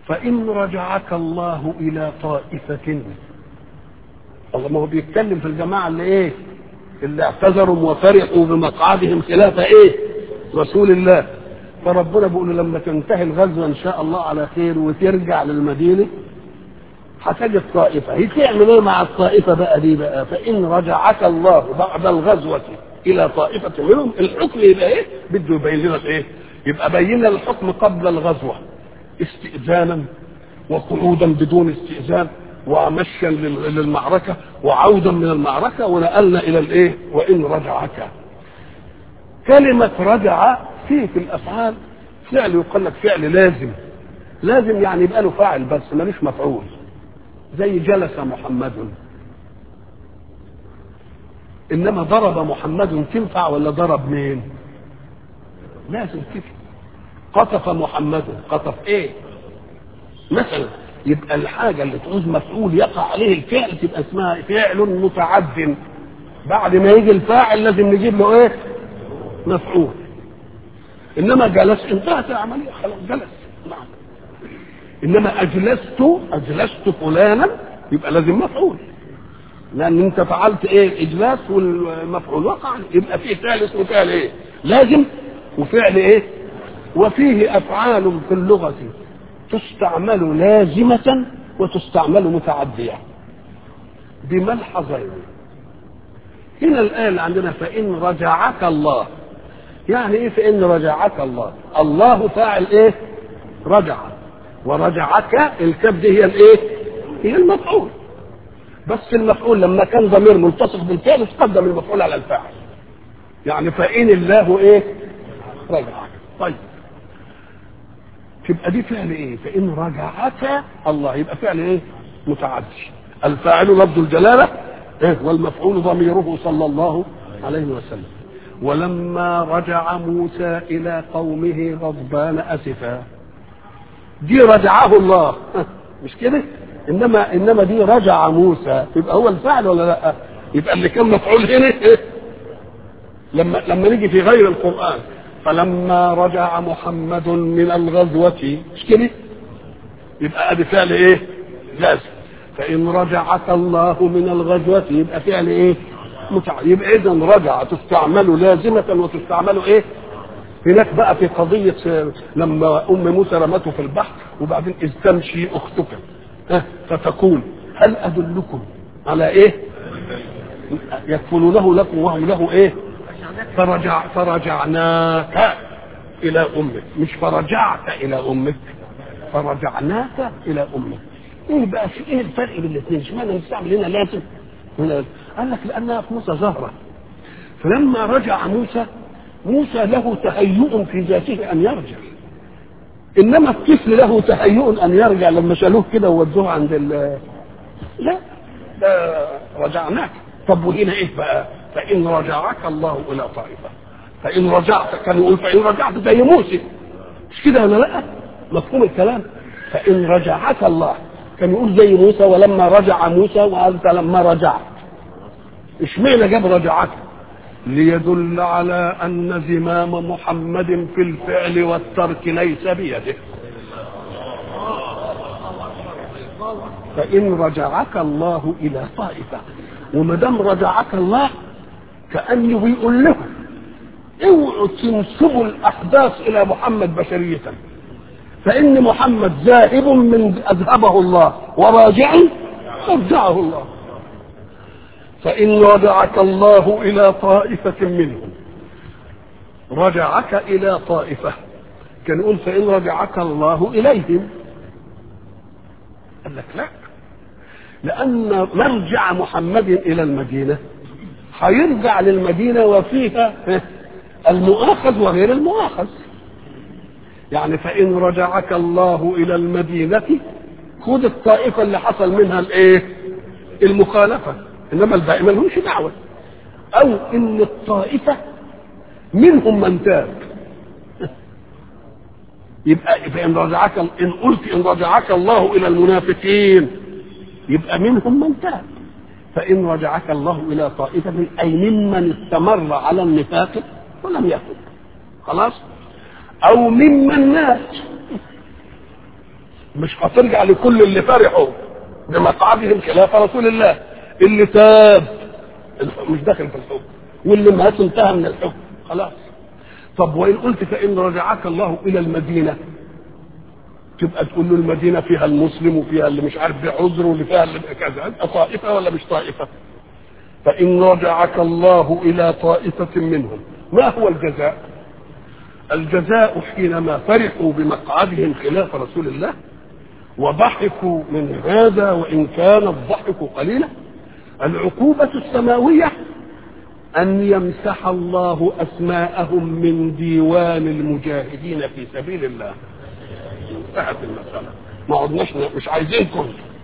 فإن رجعك الله إلى طائفة الله ما هو بيتكلم في الجماعة اللي إيه اللي اعتذروا وفرحوا بمقعدهم خلاف إيه رسول الله فربنا بيقول لما تنتهي الغزوة إن شاء الله على خير وترجع للمدينة هتجد طائفة هي تعمل ايه مع الطائفة بقى دي بقى فإن رجعك الله بعد الغزوة إلى طائفة منهم الحكم يبقى ايه بده يبين لنا ايه يبقى بين لنا الحكم قبل الغزوة استئذانا وقعودا بدون استئذان ومشيا للمعركة وعودا من المعركة ونقلنا إلى الايه وإن رجعك كلمة رجع فيه في الأفعال فعل يقال لك فعل لازم لازم يعني يبقى له فاعل بس ملوش مفعول زي جلس محمد انما ضرب محمد تنفع ولا ضرب مين لازم كده قطف محمد قطف ايه مثلا يبقى الحاجه اللي تعوز مفعول يقع عليه الفعل تبقى اسمها فعل متعد بعد ما يجي الفاعل لازم نجيب له ايه مفعول انما جلس انتهت العمليه خلاص جلس نعم انما اجلست اجلست فلانا يبقى لازم مفعول لان انت فعلت ايه اجلاس والمفعول وقع يبقى فيه فعل اسمه فعل ايه لازم وفعل ايه وفيه افعال في اللغه تستعمل لازمه وتستعمل متعديه بملحظين هنا الايه اللي عندنا فان رجعك الله يعني ايه فان رجعك الله الله فاعل ايه رجع ورجعك الكاف دي هي الايه هي المفعول بس المفعول لما كان ضمير ملتصق بالفعل تقدم المفعول على الفاعل يعني فإن الله ايه رجعك طيب تبقى دي فعل ايه فإن رجعك الله يبقى فعل ايه متعدي الفاعل لفظ الجلالة إيه؟ والمفعول ضميره صلى الله عليه وسلم ولما رجع موسى إلى قومه غضبان أسفا دي رجعه الله مش كده انما انما دي رجع موسى يبقى هو الفعل ولا لا يبقى اللي كان مفعول هنا لما لما نيجي في غير القران فلما رجع محمد من الغزوة مش كده يبقى ادي فعل ايه لازم فان رجعك الله من الغزوة يبقى فعل ايه متع... يبقى اذا رجع تستعمل لازمة وتستعمل ايه هناك بقى في قضية لما أم موسى رمته في البحر وبعدين إذ تمشي أختك فتقول هل أدلكم على إيه؟ يكفلونه لكم وهم له إيه؟ فرجع فرجعناك إلى أمك مش فرجعت إلى أمك فرجعناك إلى أمك إيه بقى في إيه الفرق بين الاثنين؟ اشمعنى نستعمل هنا لازم؟ هنا قال لك لأنها في موسى زهرة فلما رجع موسى موسى له تهيؤ في ذاته ان يرجع انما الطفل له تهيؤ ان يرجع لما شالوه كده وودوه عند ال لا ده رجعناك طب وهنا ايه بقى فان رجعك الله الى طائفه فان رجعت كان يقول فان رجعت زي موسى مش كده ولا لا مفهوم الكلام فان رجعك الله كان يقول زي موسى ولما رجع موسى وانت لما رجعت اشمعنى جاب رجعك ليدل على أن زمام محمد في الفعل والترك ليس بيده فإن رجعك الله إلى طائفة وما دام رجعك الله كأنه بيقول لهم اوعوا تنسبوا الأحداث إلى محمد بشرية فإن محمد ذاهب من أذهبه الله وراجع رجعه الله فإن رجعك الله إلى طائفة منهم رجعك إلى طائفة كان يقول فإن رجعك الله إليهم قال لك لا لأن مرجع محمد إلى المدينة هيرجع للمدينة وفيها المؤاخذ وغير المؤاخذ يعني فإن رجعك الله إلى المدينة خذ الطائفة اللي حصل منها الإيه؟ المخالفة انما الباقي ملهمش دعوه او ان الطائفه منهم من تاب يبقى فان رجعك ان قلت ان رجعك الله الى المنافقين يبقى منهم من تاب فان رجعك الله الى طائفه اي ممن استمر على النفاق ولم يتب خلاص او ممن مات مش هترجع لكل اللي فرحوا بمقعدهم خلاف رسول الله اللي تاب مش داخل في الحكم واللي مات انتهى من الحكم خلاص طب وان قلت فان رجعك الله الى المدينه تبقى تقول له المدينه فيها المسلم وفيها اللي مش عارف بعذر واللي فيها اللي كذا يبقى طائفه ولا مش طائفه فان رجعك الله الى طائفه منهم ما هو الجزاء الجزاء حينما فرحوا بمقعدهم خلاف رسول الله وضحكوا من هذا وان كان الضحك قليلا العقوبه السماويه ان يمسح الله اسماءهم من ديوان المجاهدين في سبيل الله انتهت المساله ما عدناش مش عايزينكم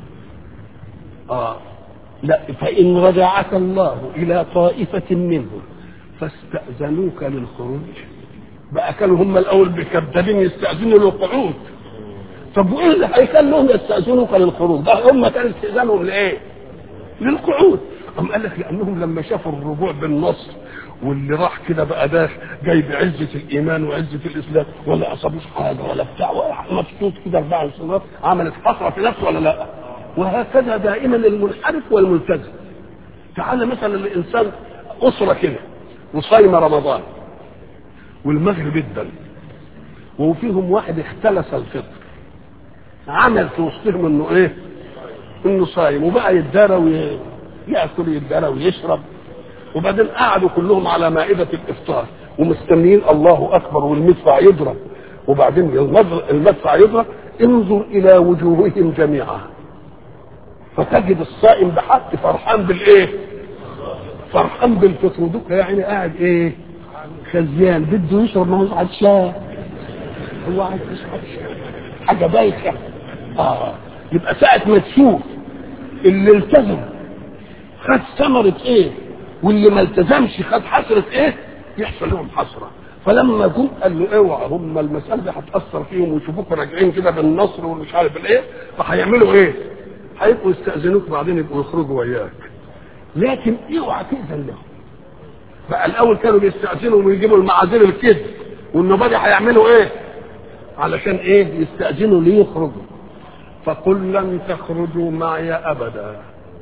اه لا فان رجعك الله الى طائفه منهم فاستاذنوك للخروج بقى كانوا هم الاول بكذابين يستاذنوا للقعود طب وايه اللي هيخليهم يستاذنوك للخروج ده هم كان استئذانهم لايه للقعود أم قال لك لأنهم لما شافوا الرجوع بالنصر واللي راح كده بقى ده جاي بعزة الإيمان وعزة الإسلام ولا أصابوش حاجة ولا بتاع ولا مبسوط كده أربع سنوات عملت حسرة في نفسه ولا لا؟ وهكذا دائما المنحرف والملتزم. تعال مثلا الإنسان أسرة كده وصايمة رمضان والمغرب ادن وفيهم واحد اختلس الفطر عمل في وسطهم انه ايه؟ انه صايم وبقى يتدارى وي... ياكل يتدارى ويشرب وبعدين قعدوا كلهم على مائده الافطار ومستنيين الله اكبر والمدفع يضرب وبعدين المدفع يضرب انظر الى وجوههم جميعا فتجد الصائم بحق فرحان بالايه؟ فرحان بالفطر ودك يعني قاعد ايه؟ خزيان بده يشرب ما هو عطشان هو عايز يشرب حاجه بايخه اه يبقى ساعه ما تشوف اللي التزم خد ثمرة ايه واللي ما التزمش خد حسرة ايه يحصل لهم حسرة فلما جم قال له اوعى هم المسألة دي هتأثر فيهم ويشوفوك راجعين كده بالنصر ومش عارف الايه فهيعملوا ايه؟ هيبقوا يستأذنوك بعدين يبقوا يخرجوا وياك لكن اوعى تأذن لهم بقى الأول كانوا بيستأذنوا ويجيبوا المعاذير الكذب والنبي هيعملوا ايه؟ علشان ايه؟ يستأذنوا ليه يخرجوا فقل لن تخرجوا معي أبدا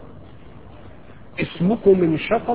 اسمكم من شطب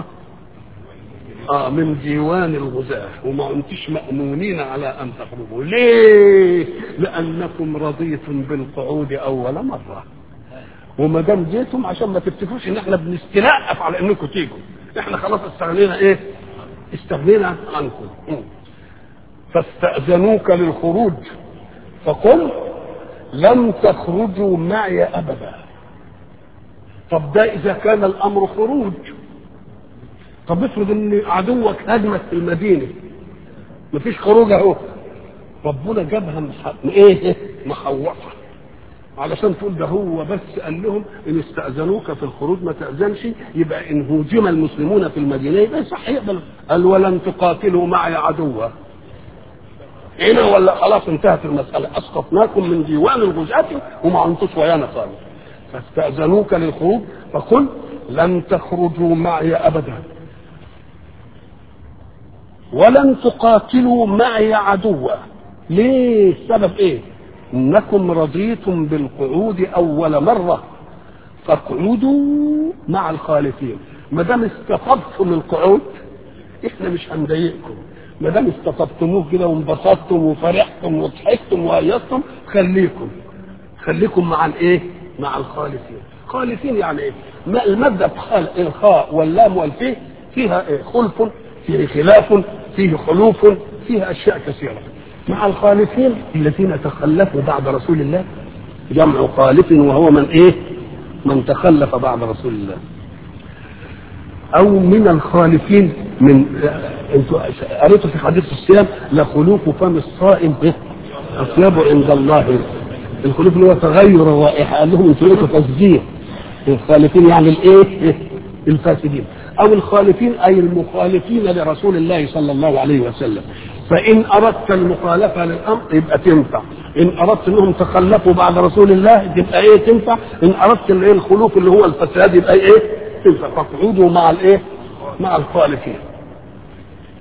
اه من ديوان الغزاة وما انتش مأمونين على ان تخرجوا ليه لانكم رضيتم بالقعود اول مرة وما دام جيتم عشان ما تفتكروش ان احنا بنستلقف على انكم تيجوا احنا خلاص استغنينا ايه استغنينا عنكم فاستأذنوك للخروج فقل لن تخرجوا معي ابدا طب ده اذا كان الامر خروج طب افرض ان عدوك هجمك في المدينه مفيش خروج اهو ربنا جابها مح... ايه محوطه علشان تقول ده هو بس قال لهم ان استاذنوك في الخروج ما تاذنش يبقى ان هوجم المسلمون في المدينه يبقى صح يقبل قال ولن تقاتلوا معي عدوا هنا ولا خلاص انتهت المساله اسقطناكم من ديوان الغزاة وما انتوش ويانا خالص فاستاذنوك للخروج فقل لن تخرجوا معي ابدا ولن تقاتلوا معي عدوا ليه السبب ايه انكم رضيتم بالقعود اول مره فاقعدوا مع الخالفين ما دام استطبتم القعود احنا مش هنضايقكم ما دام استطبتموه كده وانبسطتم وفرحتم وضحكتم وهيصتم خليكم خليكم مع الايه مع الخالفين خالفين يعني ايه المادة الخاء واللام والفيه فيها إيه؟ خلف فيه خلاف فيه خلوف فيها اشياء كثيره مع الخالفين الذين تخلفوا بعد رسول الله جمع خالف وهو من ايه من تخلف بعد رسول الله او من الخالفين من انتوا قريتوا في حديث الصيام لخلوف فم الصائم اطيب عند الله الخلوف اللي هو تغير الرائحه قال لهم انتوا لقيتوا تسجيل الخالفين يعني الايه الفاسدين او الخالفين اي المخالفين لرسول الله صلى الله عليه وسلم فان اردت المخالفه للامر يبقى تنفع ان اردت انهم تخلفوا بعد رسول الله تبقى ايه تنفع ان اردت الايه الخلوف اللي هو الفساد يبقى ايه تنفع فاقعدوا مع الايه مع الخالفين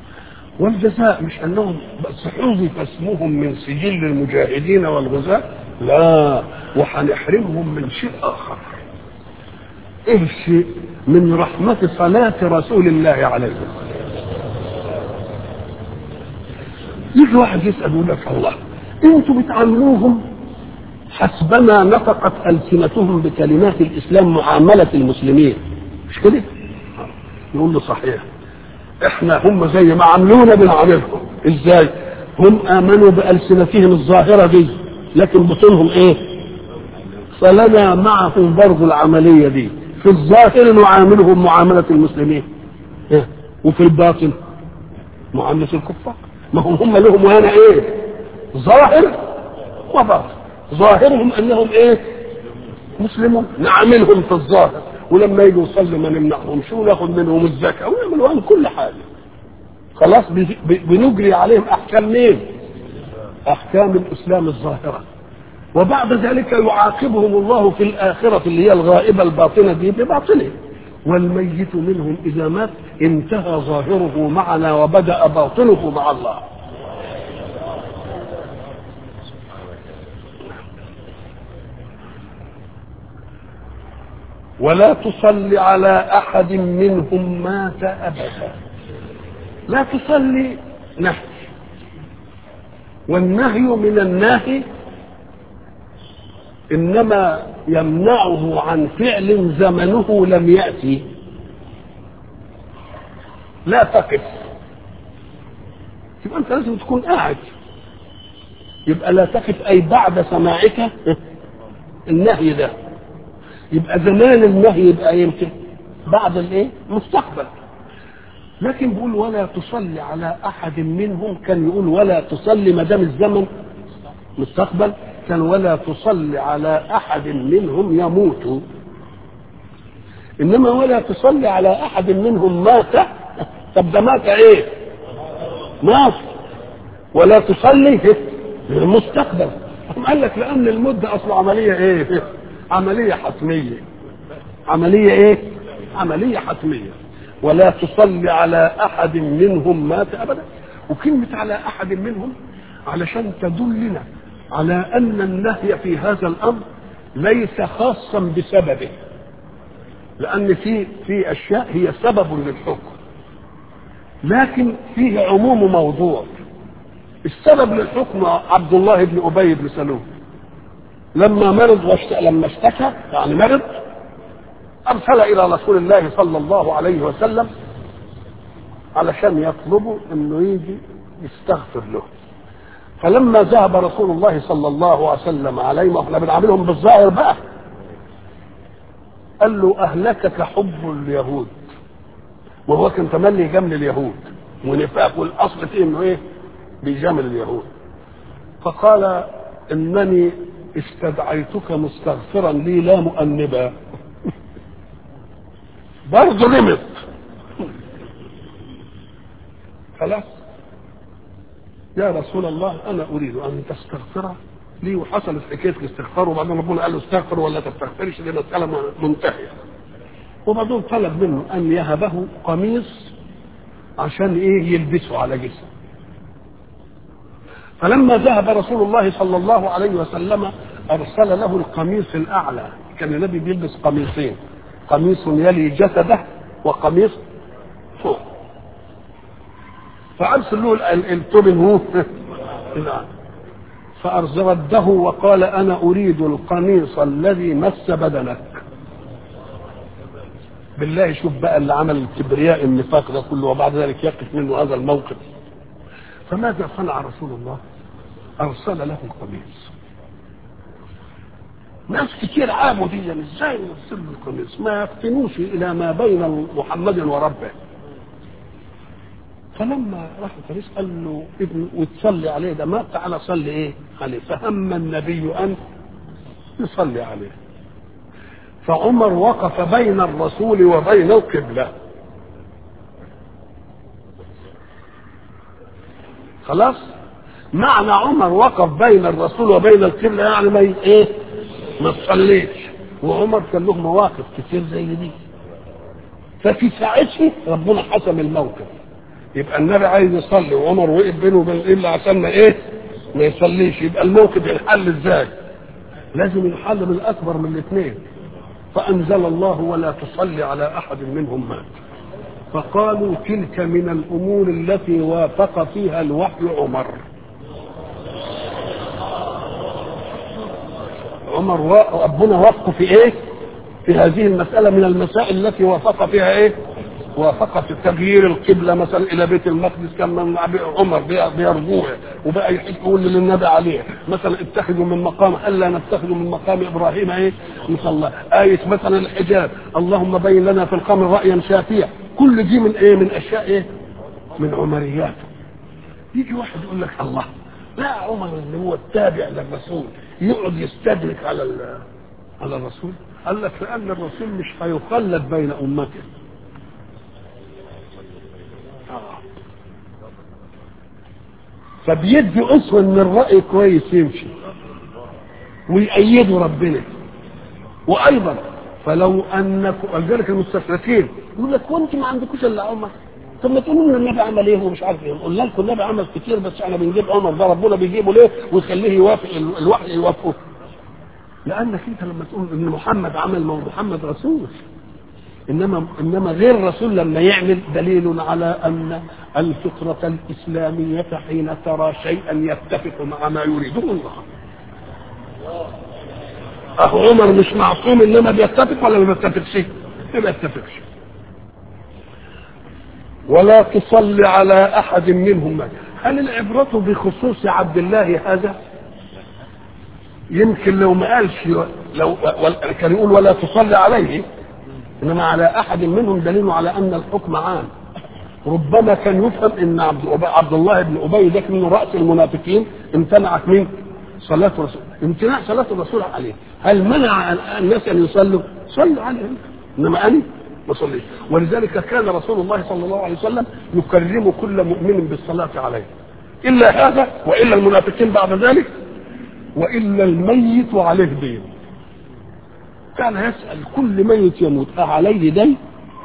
والجزاء مش انهم بس حذف اسمهم من سجل المجاهدين والغزاة لا وهنحرمهم من شيء اخر ايه الشيء من رحمة صلاة رسول الله عليه الصلاة يجي واحد يسأل يقول لك الله انتوا بتعاملوهم حسبما نطقت ألسنتهم بكلمات الإسلام معاملة المسلمين مش كده؟ يقول له صحيح احنا هم زي ما عاملونا بنعاملهم ازاي؟ هم آمنوا بألسنتهم الظاهرة دي لكن بطونهم ايه؟ فلنا معهم برضه العملية دي في الظاهر نعاملهم معاملة المسلمين إيه؟ وفي الباطن معاملة الكفار ما هم هم لهم وانا ايه ظاهر وباطن ظاهرهم انهم ايه مسلمون نعاملهم في الظاهر ولما يجوا يصلوا ما نمنعهمش وناخد منهم الزكاه ونعمل عن كل حاجه خلاص بنجري عليهم احكام مين احكام الاسلام الظاهره وبعد ذلك يعاقبهم الله في الآخرة اللي هي الغائبة الباطنة دي بباطنه والميت منهم إذا مات انتهى ظاهره معنا وبدأ باطنه مع الله ولا تصلي على أحد منهم مات أبدا لا تصلي نهي والنهي من النهي انما يمنعه عن فعل زمنه لم ياتي لا تقف يبقى انت لازم تكون قاعد يبقى لا تقف اي بعد سماعك النهي ده يبقى زمان النهي يبقى يمكن بعد الايه مستقبل لكن بيقول ولا تصلي على احد منهم كان يقول ولا تصلي ما دام الزمن مستقبل كان ولا تصلي على احد منهم يموت انما ولا تصلي على احد منهم مات طب ده مات ايه مات ولا تصلي مستقبل قال لك لان المده اصل عمليه ايه عمليه حتميه عمليه ايه عمليه حتميه ولا تصلي على احد منهم مات ابدا وكلمه على احد منهم علشان تدلنا على ان النهي في هذا الامر ليس خاصا بسببه لان في في اشياء هي سبب للحكم لكن فيه عموم موضوع السبب للحكم عبد الله بن ابي بن سلول لما مرض واشت... لما اشتكى يعني مرض ارسل الى رسول الله صلى الله عليه وسلم علشان يطلبوا انه يجي يستغفر له فلما ذهب رسول الله صلى الله عليه وسلم عليه ما احنا بنعاملهم بالظاهر بقى قال له اهلكك حب اليهود وهو كان تملي جمل اليهود ونفاق والاصل فيه انه ايه بيجامل اليهود فقال انني استدعيتك مستغفرا لي لا مؤنبا برضه نمط خلاص يا رسول الله انا اريد ان تستغفر لي وحصلت حكايه الاستغفار وبعدين ربنا قال له استغفر ولا تستغفرش دي مساله منتهيه وبعدين طلب منه ان يهبه قميص عشان ايه يلبسه على جسمه فلما ذهب رسول الله صلى الله عليه وسلم ارسل له القميص الاعلى كان النبي بيلبس قميصين قميص يلي جسده وقميص فوق فارسل له التوب هو فارده وقال انا اريد القميص الذي مس بدنك بالله شوف بقى اللي عمل الكبرياء النفاق ده كله وبعد ذلك يقف منه هذا الموقف فماذا صنع رسول الله ارسل له القميص ناس كتير عابوا دي ازاي نرسل له القميص ما يفتنوش الى ما بين محمد وربه فلما راح الفريس قال له ابن وتصلي عليه ده مات تعالى صلي ايه عليه فهم النبي ان يصلي عليه فعمر وقف بين الرسول وبين القبلة خلاص معنى عمر وقف بين الرسول وبين القبلة يعني ما ايه ما تصليش وعمر كان له مواقف كتير زي دي ففي ساعتها ربنا حسم الموقف يبقى النبي عايز يصلي وعمر وقف بينه وبين القبلة عشان ما ايه ما يصليش يبقى الموقف ينحل ازاي لازم الحل من الاكبر من الاثنين فانزل الله ولا تصلي على احد منهم مات فقالوا تلك من الامور التي وافق فيها الوحي عمر عمر ربنا وافقه في ايه في هذه المساله من المسائل التي وافق فيها ايه وافق في تغيير القبله مثلا الى بيت المقدس كان من عمر بيرجوه وبقى يقول للنبي عليه مثلا اتخذوا من مقام الا نتخذوا من مقام ابراهيم ايه مصلى ايه مثلا الحجاب اللهم بين لنا في القمر رايا شافيا كل دي من ايه من اشياء ايه من عمريات يجي واحد يقول لك الله لا عمر اللي هو التابع للرسول يقعد يستدرك على على الرسول قال لك لان الرسول مش هيخلد بين امته فبيدي اسوه ان الراي كويس يمشي ويأيده ربنا وايضا فلو انكم ولذلك المستشركين يقول لك وانت ما عندكوش الا عمر طب ما تقولوا لنا النبي عمل ايه ومش عارف ايه قلنا لكم النبي عمل كتير بس احنا بنجيب عمر ده ربنا بيجيبه ليه ويخليه يوافق الوحي يوافقه لانك انت لما تقول ان محمد عمل ما محمد رسول انما انما غير رسول لما يعمل دليل على ان الفطرة الإسلامية حين ترى شيئا يتفق مع ما يريده الله أخو عمر مش معصوم إنما بيتفق ولا ما بيتفقش؟ ما بيتفقش ولا تصلي على أحد منهم هل العبرة بخصوص عبد الله هذا؟ يمكن لو ما قالش لو كان يقول ولا تصلي عليه انما على احد منهم دليل على ان الحكم عام ربما كان يفهم ان عبد, عبد الله بن ابي ده من راس المنافقين امتنعت من صلاه الرسول امتناع صلاه الرسول عليه هل منع الناس ان يصلوا صلوا عليه انما انا ما صليش ولذلك كان رسول الله صلى الله عليه وسلم يكرم كل مؤمن بالصلاه عليه الا هذا والا المنافقين بعد ذلك والا الميت عليه دين كان يسال كل ميت يموت أعليه دين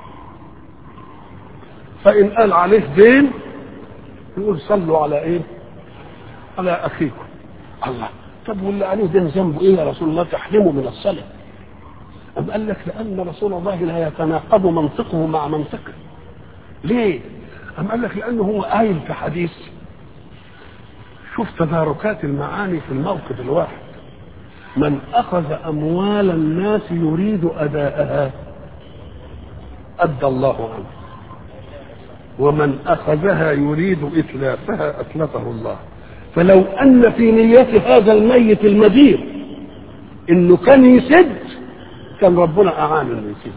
فإن قال عليه دين يقول صلوا على إيه؟ على أخيكم الله طب واللي عليه دين ذنبه إيه يا رسول الله تحرمه من الصلاة أم قال لك لأن رسول الله لا يتناقض منطقه مع منطقه ليه؟ أم قال لك لأنه هو قايل في حديث شوف تداركات المعاني في الموقف الواحد من أخذ أموال الناس يريد أداءها أدى الله عنه ومن أخذها يريد إتلافها أتلفه الله فلو أن في نية هذا الميت المدير إنه كان يسد كان ربنا أعان إنه يسد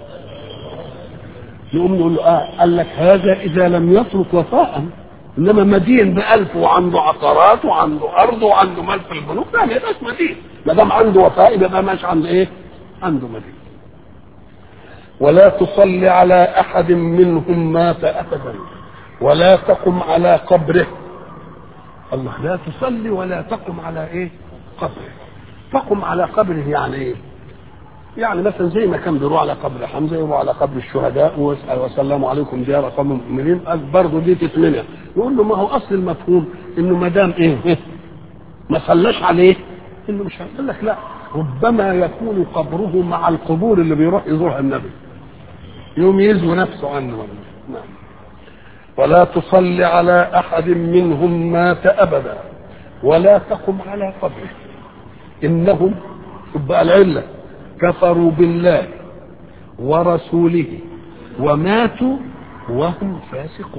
نقوم نقول له آه قال لك هذا إذا لم يترك وفاء إنما مدين بألف وعنده عقارات وعنده أرض وعنده مال في البنوك لا ما يبقاش مدين ما دام عنده وفاء يبقى ماشي عنده إيه؟ عنده مدين ولا تصل على احد منهم مات ابدا ولا تقم على قبره الله لا تصلي ولا تقم على ايه قبره تقم على قبره يعني ايه يعني مثلا زي ما كان بيروح على قبر حمزه يروح على قبر الشهداء ويسال وسلام عليكم ديار قوم المؤمنين برضه دي تتمنع يقول له ما هو اصل المفهوم انه ما دام ايه ما صلاش عليه انه مش هيقول لك لا ربما يكون قبره مع القبور اللي بيروح يزورها النبي يوم يزوي نفسه عنه نعم ولا تصل على احد منهم مات ابدا ولا تقم على قبره انهم بقى العله كفروا بالله ورسوله وماتوا وهم فاسقون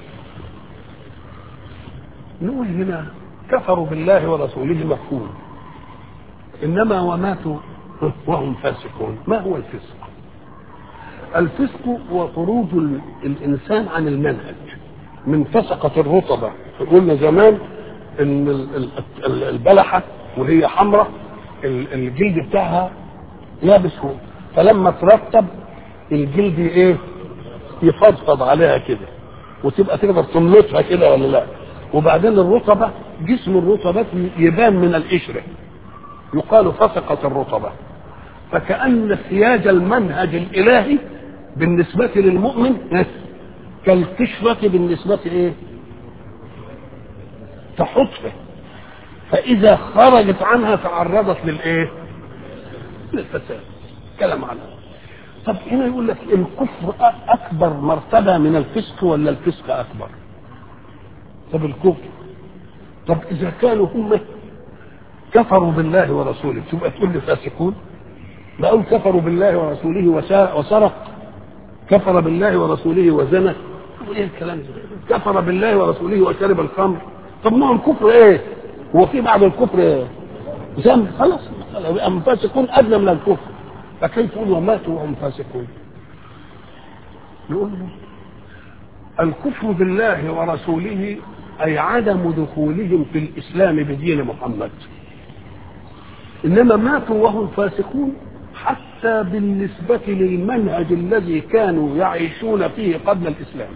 نقول هنا كفروا بالله ورسوله مفهوم انما وماتوا وهم فاسقون ما هو الفسق الفسق هو خروج الانسان عن المنهج من فسقة الرطبة قلنا زمان ان البلحة وهي حمراء الجلد بتاعها يابس فلما ترطب الجلد ايه يفضفض عليها كده وتبقى تقدر تملطها كده ولا لا وبعدين الرطبة جسم الرطبات يبان من القشرة يقال فسقت الرطبة فكأن سياج المنهج الإلهي بالنسبة للمؤمن كالقشرة بالنسبة إيه؟ تحطه فإذا خرجت عنها تعرضت للإيه؟ للفساد كلام عنها طب هنا يقول لك الكفر أكبر مرتبة من الفسق ولا الفسق أكبر؟ طب الكفر طب إذا كانوا هم كفروا بالله ورسوله تبقى تقول لي فاسقون؟ بقول كفروا بالله ورسوله وسرق كفر بالله ورسوله وزنى ايه الكلام ده كفر بالله ورسوله وشرب الخمر طب ما هو الكفر ايه هو في بعد الكفر إيه؟ ذنب خلاص يبقى فاسقون ادنى من الكفر فكيف يقول وماتوا وهم فاسقون يقول الكفر بالله ورسوله اي عدم دخولهم في الاسلام بدين محمد انما ماتوا وهم فاسقون حتى بالنسبة للمنهج الذي كانوا يعيشون فيه قبل الإسلام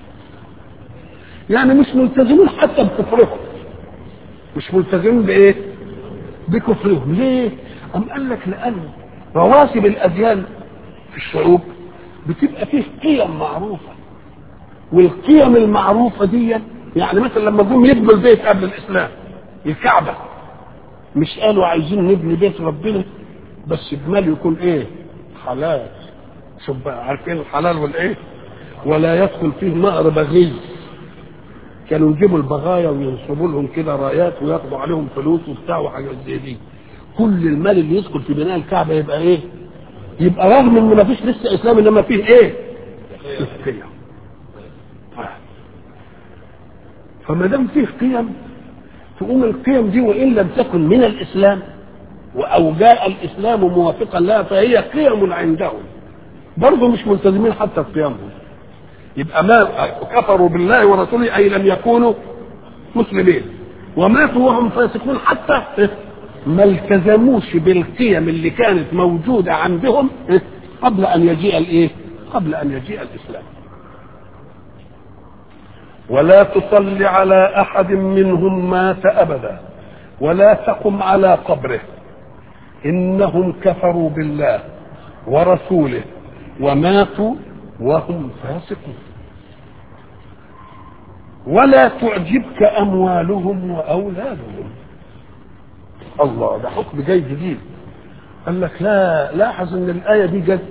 يعني مش ملتزمين حتى بكفرهم مش ملتزمين بإيه بكفرهم ليه أم قال لك لأن رواسب الأديان في الشعوب بتبقى فيه قيم معروفة والقيم المعروفة دي يعني مثلا لما جم يبنوا البيت قبل الإسلام الكعبة مش قالوا عايزين نبني بيت ربنا بس بمال يكون ايه حلال شوف بقى عارفين الحلال والايه ولا يدخل فيه مأر بغي كانوا يجيبوا البغايا وينصبوا لهم كده رايات وياخدوا عليهم فلوس وبتاع وحاجات زي دي كل المال اللي يدخل في بناء الكعبه يبقى ايه يبقى رغم ان ما فيش لسه اسلام انما فيه ايه قيم فما دام فيه قيم تقوم القيم دي وان لم تكن من الاسلام او جاء الاسلام موافقا لها فهي قيم عندهم برضه مش ملتزمين حتى بقيمهم يبقى ما كفروا بالله ورسوله اي لم يكونوا مسلمين وماتوا وهم فاسقون حتى ما التزموش بالقيم اللي كانت موجوده عندهم قبل ان يجيء الايه؟ قبل ان يجيء الاسلام. ولا تصل على احد منهم مات ابدا ولا تقم على قبره انهم كفروا بالله ورسوله وماتوا وهم فاسقون ولا تعجبك اموالهم واولادهم الله ده حكم جاي جديد قال لك لا لاحظ ان الايه دي جت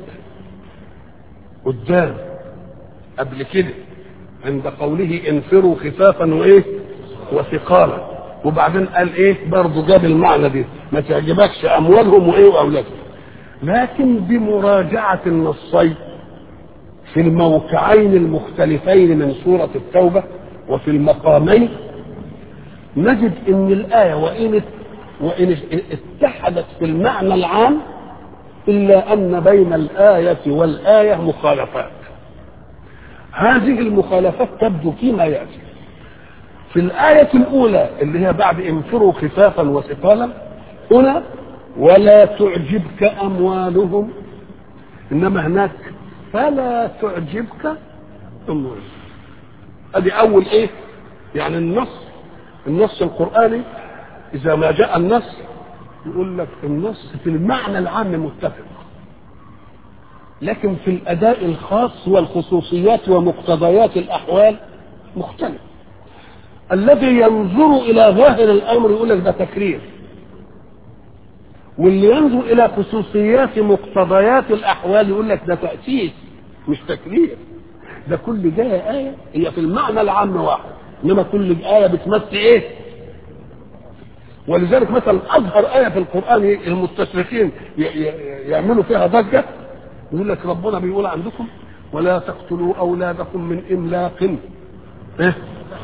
قدام قبل كده عند قوله انفروا خفافا وايه وثقالا وبعدين قال ايه برضه جاب المعنى دي ما تعجبكش اموالهم وايه واولادهم لكن بمراجعه النصين في الموقعين المختلفين من سوره التوبه وفي المقامين نجد ان الايه وان وان اتحدت في المعنى العام الا ان بين الايه والايه مخالفات هذه المخالفات تبدو فيما ياتي في الآية الأولى اللي هي بعد انفروا خفافا وثقالا هنا ولا تعجبك أموالهم إنما هناك فلا تعجبك أموالهم أدي أول إيه؟ يعني النص النص القرآني إذا ما جاء النص يقول لك النص في المعنى العام متفق لكن في الأداء الخاص والخصوصيات ومقتضيات الأحوال مختلف الذي ينظر الى ظاهر الامر يقول لك ده تكرير واللي ينظر الى خصوصيات مقتضيات الاحوال يقول لك ده تاسيس مش تكرير ده كل جايه ايه هي في المعنى العام واحد انما كل ايه بتمثل ايه ولذلك مثلا اظهر ايه في القران المستشرقين يعملوا فيها ضجه يقول لك ربنا بيقول عندكم ولا تقتلوا اولادكم من املاق إيه؟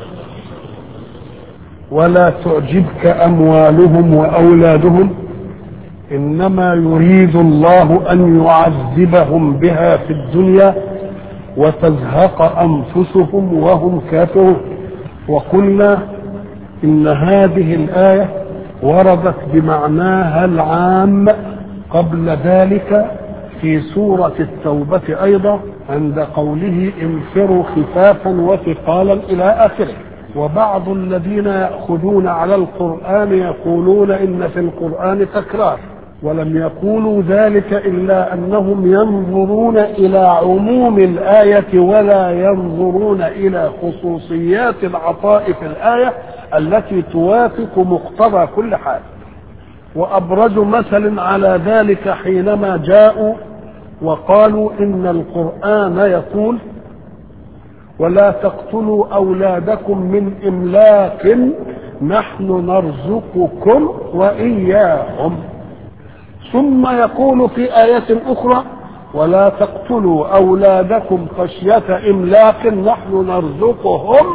ولا تعجبك اموالهم واولادهم انما يريد الله ان يعذبهم بها في الدنيا وتزهق انفسهم وهم كافرون وقلنا ان هذه الايه وردت بمعناها العام قبل ذلك في سوره التوبه ايضا عند قوله انفروا خفافا وثقالا الى اخره وبعض الذين ياخذون على القران يقولون ان في القران تكرار ولم يقولوا ذلك الا انهم ينظرون الى عموم الايه ولا ينظرون الى خصوصيات العطاء في الايه التي توافق مقتضى كل حال وأبرز مثل على ذلك حينما جاءوا وقالوا إن القرآن يقول ولا تقتلوا أولادكم من إملاق نحن نرزقكم وإياهم ثم يقول في آية أخرى ولا تقتلوا أولادكم خشية إملاق نحن نرزقهم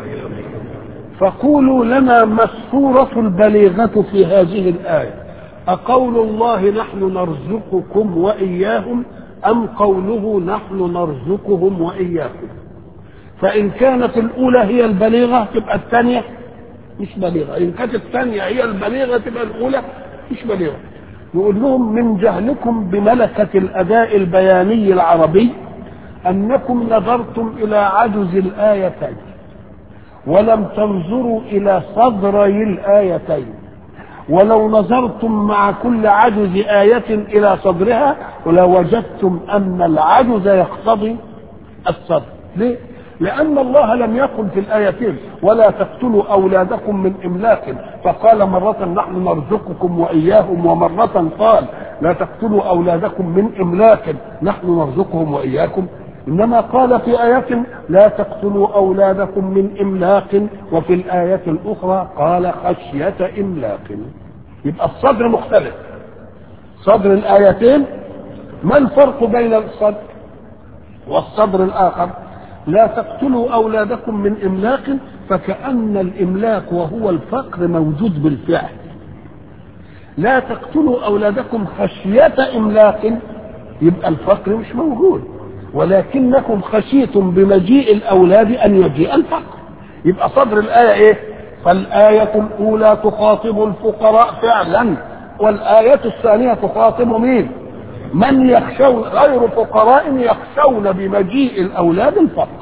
فقولوا لنا ما الصورة البليغة في هذه الآية أقول الله نحن نرزقكم وإياهم أم قوله نحن نرزقهم وإياكم فإن كانت الأولى هي البليغة تبقى الثانية مش بليغة إن كانت الثانية هي البليغة تبقى الأولى مش بليغة يقول لهم من جهلكم بملكة الأداء البياني العربي أنكم نظرتم إلى عجز الآيتين ولم تنظروا إلى صدري الآيتين ولو نظرتم مع كل عجز آية إلى صدرها لوجدتم أن العجز يقتضي الصدر ليه؟ لأن الله لم يقل في الآيتين ولا تقتلوا أولادكم من إملاق فقال مرة نحن نرزقكم وإياهم ومرة قال لا تقتلوا أولادكم من إملاق نحن نرزقهم وإياكم إنما قال في آية لا تقتلوا أولادكم من إملاق وفي الآية الأخرى قال خشية إملاق يبقى الصدر مختلف صدر الآيتين ما الفرق بين الصدر والصدر الآخر لا تقتلوا أولادكم من إملاق فكأن الإملاق وهو الفقر موجود بالفعل لا تقتلوا أولادكم خشية إملاق يبقى الفقر مش موجود ولكنكم خشيتم بمجيء الأولاد أن يجيء الفقر يبقى صدر الآية إيه فالآية الأولى تخاطب الفقراء فعلا والآية الثانية تخاطب مين من يخشون غير فقراء يخشون بمجيء الأولاد الفقر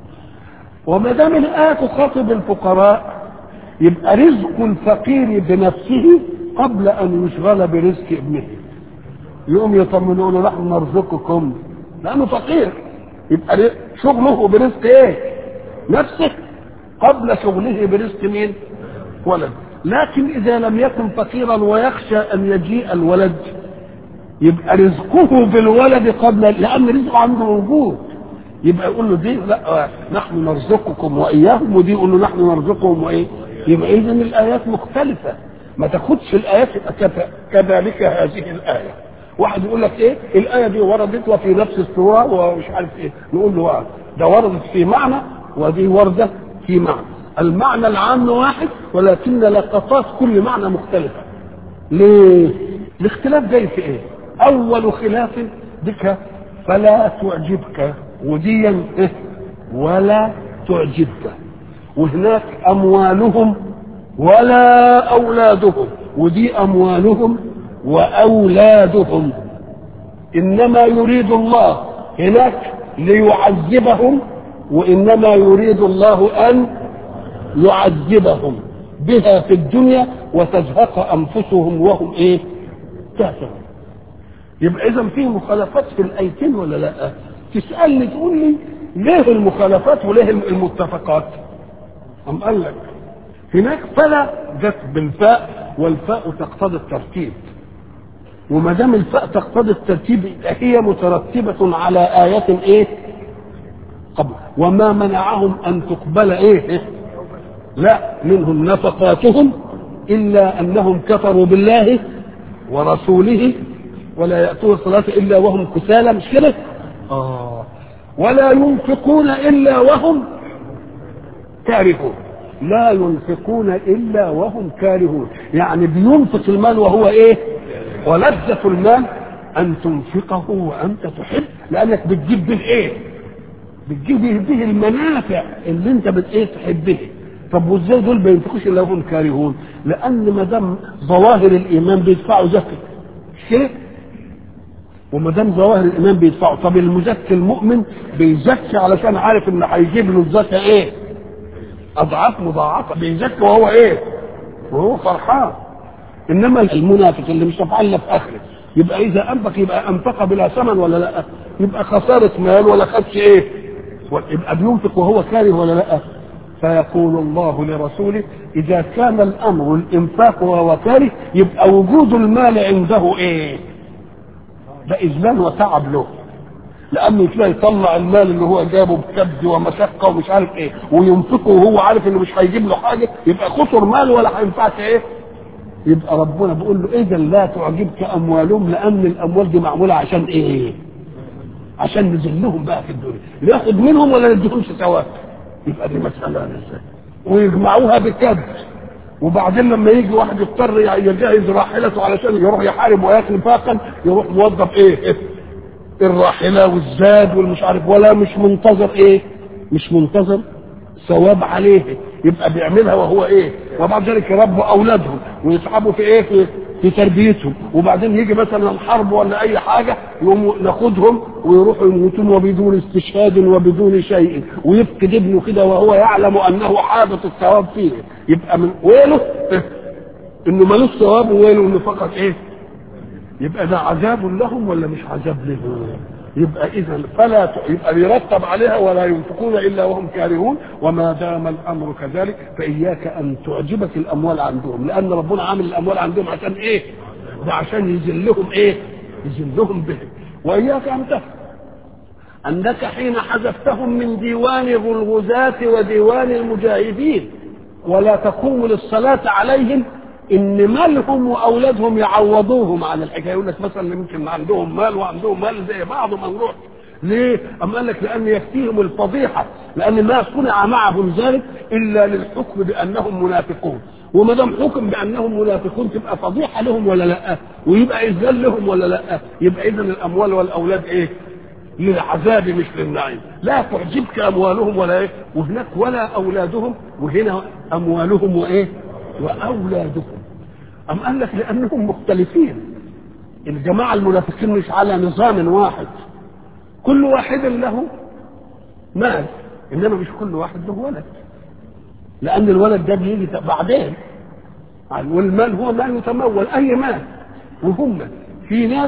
وما دام الآية تخاطب الفقراء يبقى رزق الفقير بنفسه قبل أن يشغل برزق ابنه يقوم يطمنوا له نحن نرزقكم لأنه فقير يبقى شغله برزق إيه؟ نفسه قبل شغله برزق مين؟ ولد لكن إذا لم يكن فقيرا ويخشى أن يجيء الولد يبقى رزقه بالولد قبل لأن رزقه عنده موجود يبقى يقول له دي لا نحن نرزقكم وإياهم ودي يقول له نحن نرزقهم وإيه؟ يبقى إذا الآيات مختلفة ما تاخدش الآيات كذلك هذه الآية واحد يقول لك ايه الايه دي وردت وفي نفس السوره ومش عارف ايه نقول له ده وردت في معنى ودي ورده في معنى المعنى العام واحد ولكن لقطات كل معنى مختلفه ليه الاختلاف جاي في ايه اول خلاف بك فلا تعجبك وديا إيه؟ ولا تعجبك وهناك اموالهم ولا اولادهم ودي اموالهم واولادهم انما يريد الله هناك ليعذبهم وانما يريد الله ان يعذبهم بها في الدنيا وتزهق انفسهم وهم ايه كافرون يبقى اذا في مخالفات في الايتين ولا لا تسالني تقول لي ليه المخالفات وليه المتفقات ام قال لك هناك فلا جت بالفاء والفاء تقتضي الترتيب وما دام الفاء تقتضي الترتيب هي مترتبة على آية إيه؟ قبل وما منعهم أن تقبل إيه؟ لا منهم نفقاتهم إلا أنهم كفروا بالله ورسوله ولا يأتون الصلاة إلا وهم كسالى مش كده؟ آه ولا ينفقون إلا وهم كارهون لا ينفقون إلا وهم كارهون يعني بينفق المال وهو إيه؟ ولذة المال أن تنفقه وأنت تحب لأنك بتجيب به إيه؟ بتجيب به المنافع اللي أنت بت إيه تحبها طب وازاي دول ما ينفقوش الا وهم كارهون؟ لأن ما دام ظواهر الإيمان بيدفعوا زكاة مش كده؟ وما دام ظواهر الإيمان بيدفعوا طب المزكي المؤمن بيزكي علشان عارف إن هيجيب له الزكاة إيه؟ أضعاف مضاعفة بيزكي وهو إيه؟ وهو فرحان انما المنافق اللي مش هفعل في اخره يبقى اذا انفق يبقى انفق بلا ثمن ولا لا يبقى خساره مال ولا خدش ايه يبقى بينفق وهو كاره ولا لا فيقول الله لرسوله اذا كان الامر الانفاق وهو كاره يبقى وجود المال عنده ايه ده اذلال وتعب له لانه كده يطلع المال اللي هو جابه بكبد ومشقه ومش عارف ايه وينفقه وهو عارف انه مش هيجيب له حاجه يبقى خسر مال ولا هينفعك ايه يبقى ربنا بيقول له اذا لا تعجبك اموالهم لان الاموال دي معموله عشان ايه عشان نذلهم بقى في الدنيا ناخد منهم ولا نديهمش ثواب يبقى دي مساله ازاي ويجمعوها بكبد وبعدين لما يجي واحد يضطر يجهز راحلته علشان يروح يحارب وياكل فاقا يروح موظف ايه الراحله والزاد والمش عارف ولا مش منتظر ايه مش منتظر ثواب عليه يبقى بيعملها وهو ايه وبعد ذلك يربوا اولادهم ويتعبوا في ايه في, في تربيتهم وبعدين يجي مثلا الحرب ولا اي حاجه يقوموا ناخدهم ويروحوا يموتون وبدون استشهاد وبدون شيء ويفقد ابنه كده وهو يعلم انه حابط الثواب فيه يبقى من ويله انه ملوش ثواب وويله انه فقط ايه يبقى ده عذاب لهم ولا مش عذاب لهم يبقى اذا فلا ت... يبقى يرتب عليها ولا ينفقون الا وهم كارهون وما دام الامر كذلك فاياك ان تعجبك الاموال عندهم لان ربنا عامل الاموال عندهم عشان ايه؟ ده عشان يذلهم ايه؟ يذلهم به واياك ان تفهم انك حين حذفتهم من ديوان الغزاة وديوان المجاهدين ولا تقوم للصلاة عليهم ان مالهم واولادهم يعوضوهم عن الحكايه يقول لك مثلا يمكن عندهم مال وعندهم مال زي بعض ما نروح ليه؟ أم قال لك لأن يكفيهم الفضيحة لأن ما صنع معهم ذلك إلا للحكم بأنهم منافقون وما دام حكم بأنهم منافقون تبقى فضيحة لهم ولا لا؟ ويبقى إذلال لهم ولا لا؟ يبقى إذا الأموال والأولاد إيه؟ للعذاب مش للنعيم لا تعجبك أموالهم ولا إيه؟ وهناك ولا أولادهم وهنا أموالهم وإيه؟ واولادهم ام قال لك لانهم مختلفين الجماعه المنافقين مش على نظام واحد كل واحد له مال انما مش كل واحد له ولد لان الولد ده بيجي بعدين والمال هو مال يتمول اي مال وهم في ناس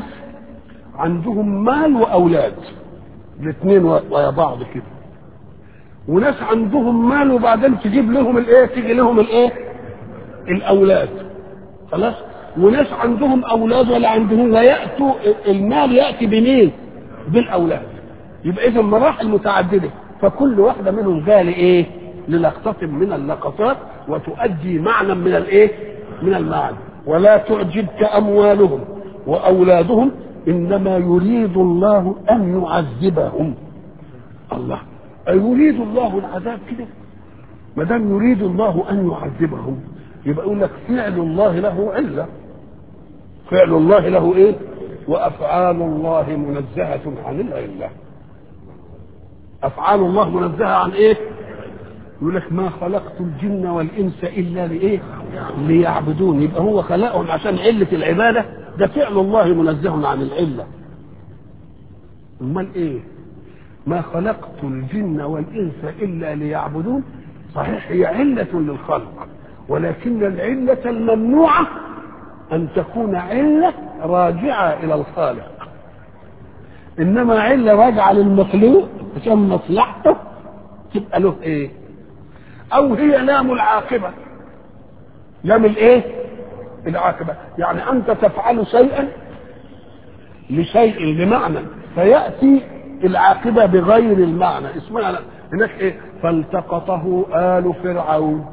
عندهم مال واولاد الاثنين ويا بعض كده وناس عندهم مال وبعدين تجيب لهم الايه تيجي لهم الايه الاولاد خلاص وناس عندهم اولاد ولا عندهم وياتوا المال ياتي بمين بالاولاد يبقى اذا مراحل متعدده فكل واحده منهم جايه لايه للقطه من اللقطات وتؤدي معنى من الايه من المعنى ولا تعجبك اموالهم واولادهم انما يريد الله ان يعذبهم الله أيريد الله العذاب كده ما دام يريد الله ان يعذبهم يبقى يقول لك فعل الله له عله فعل الله له ايه وافعال الله منزهه عن العله افعال الله منزهه عن ايه يقول لك ما خلقت الجن والانس الا لايه ليعبدون يبقى هو خلقهم عشان عله العباده ده فعل الله منزه عن العله امال ايه ما خلقت الجن والانس الا ليعبدون صحيح هي عله للخلق ولكن العلة الممنوعة أن تكون علة راجعة إلى الخالق إنما علة راجعة للمخلوق عشان مصلحته تبقى له إيه؟ أو هي لام العاقبة لام الإيه؟ العاقبة يعني أنت تفعل شيئا لشيء لمعنى فيأتي العاقبة بغير المعنى اسمها هناك إيه؟ فالتقطه آل فرعون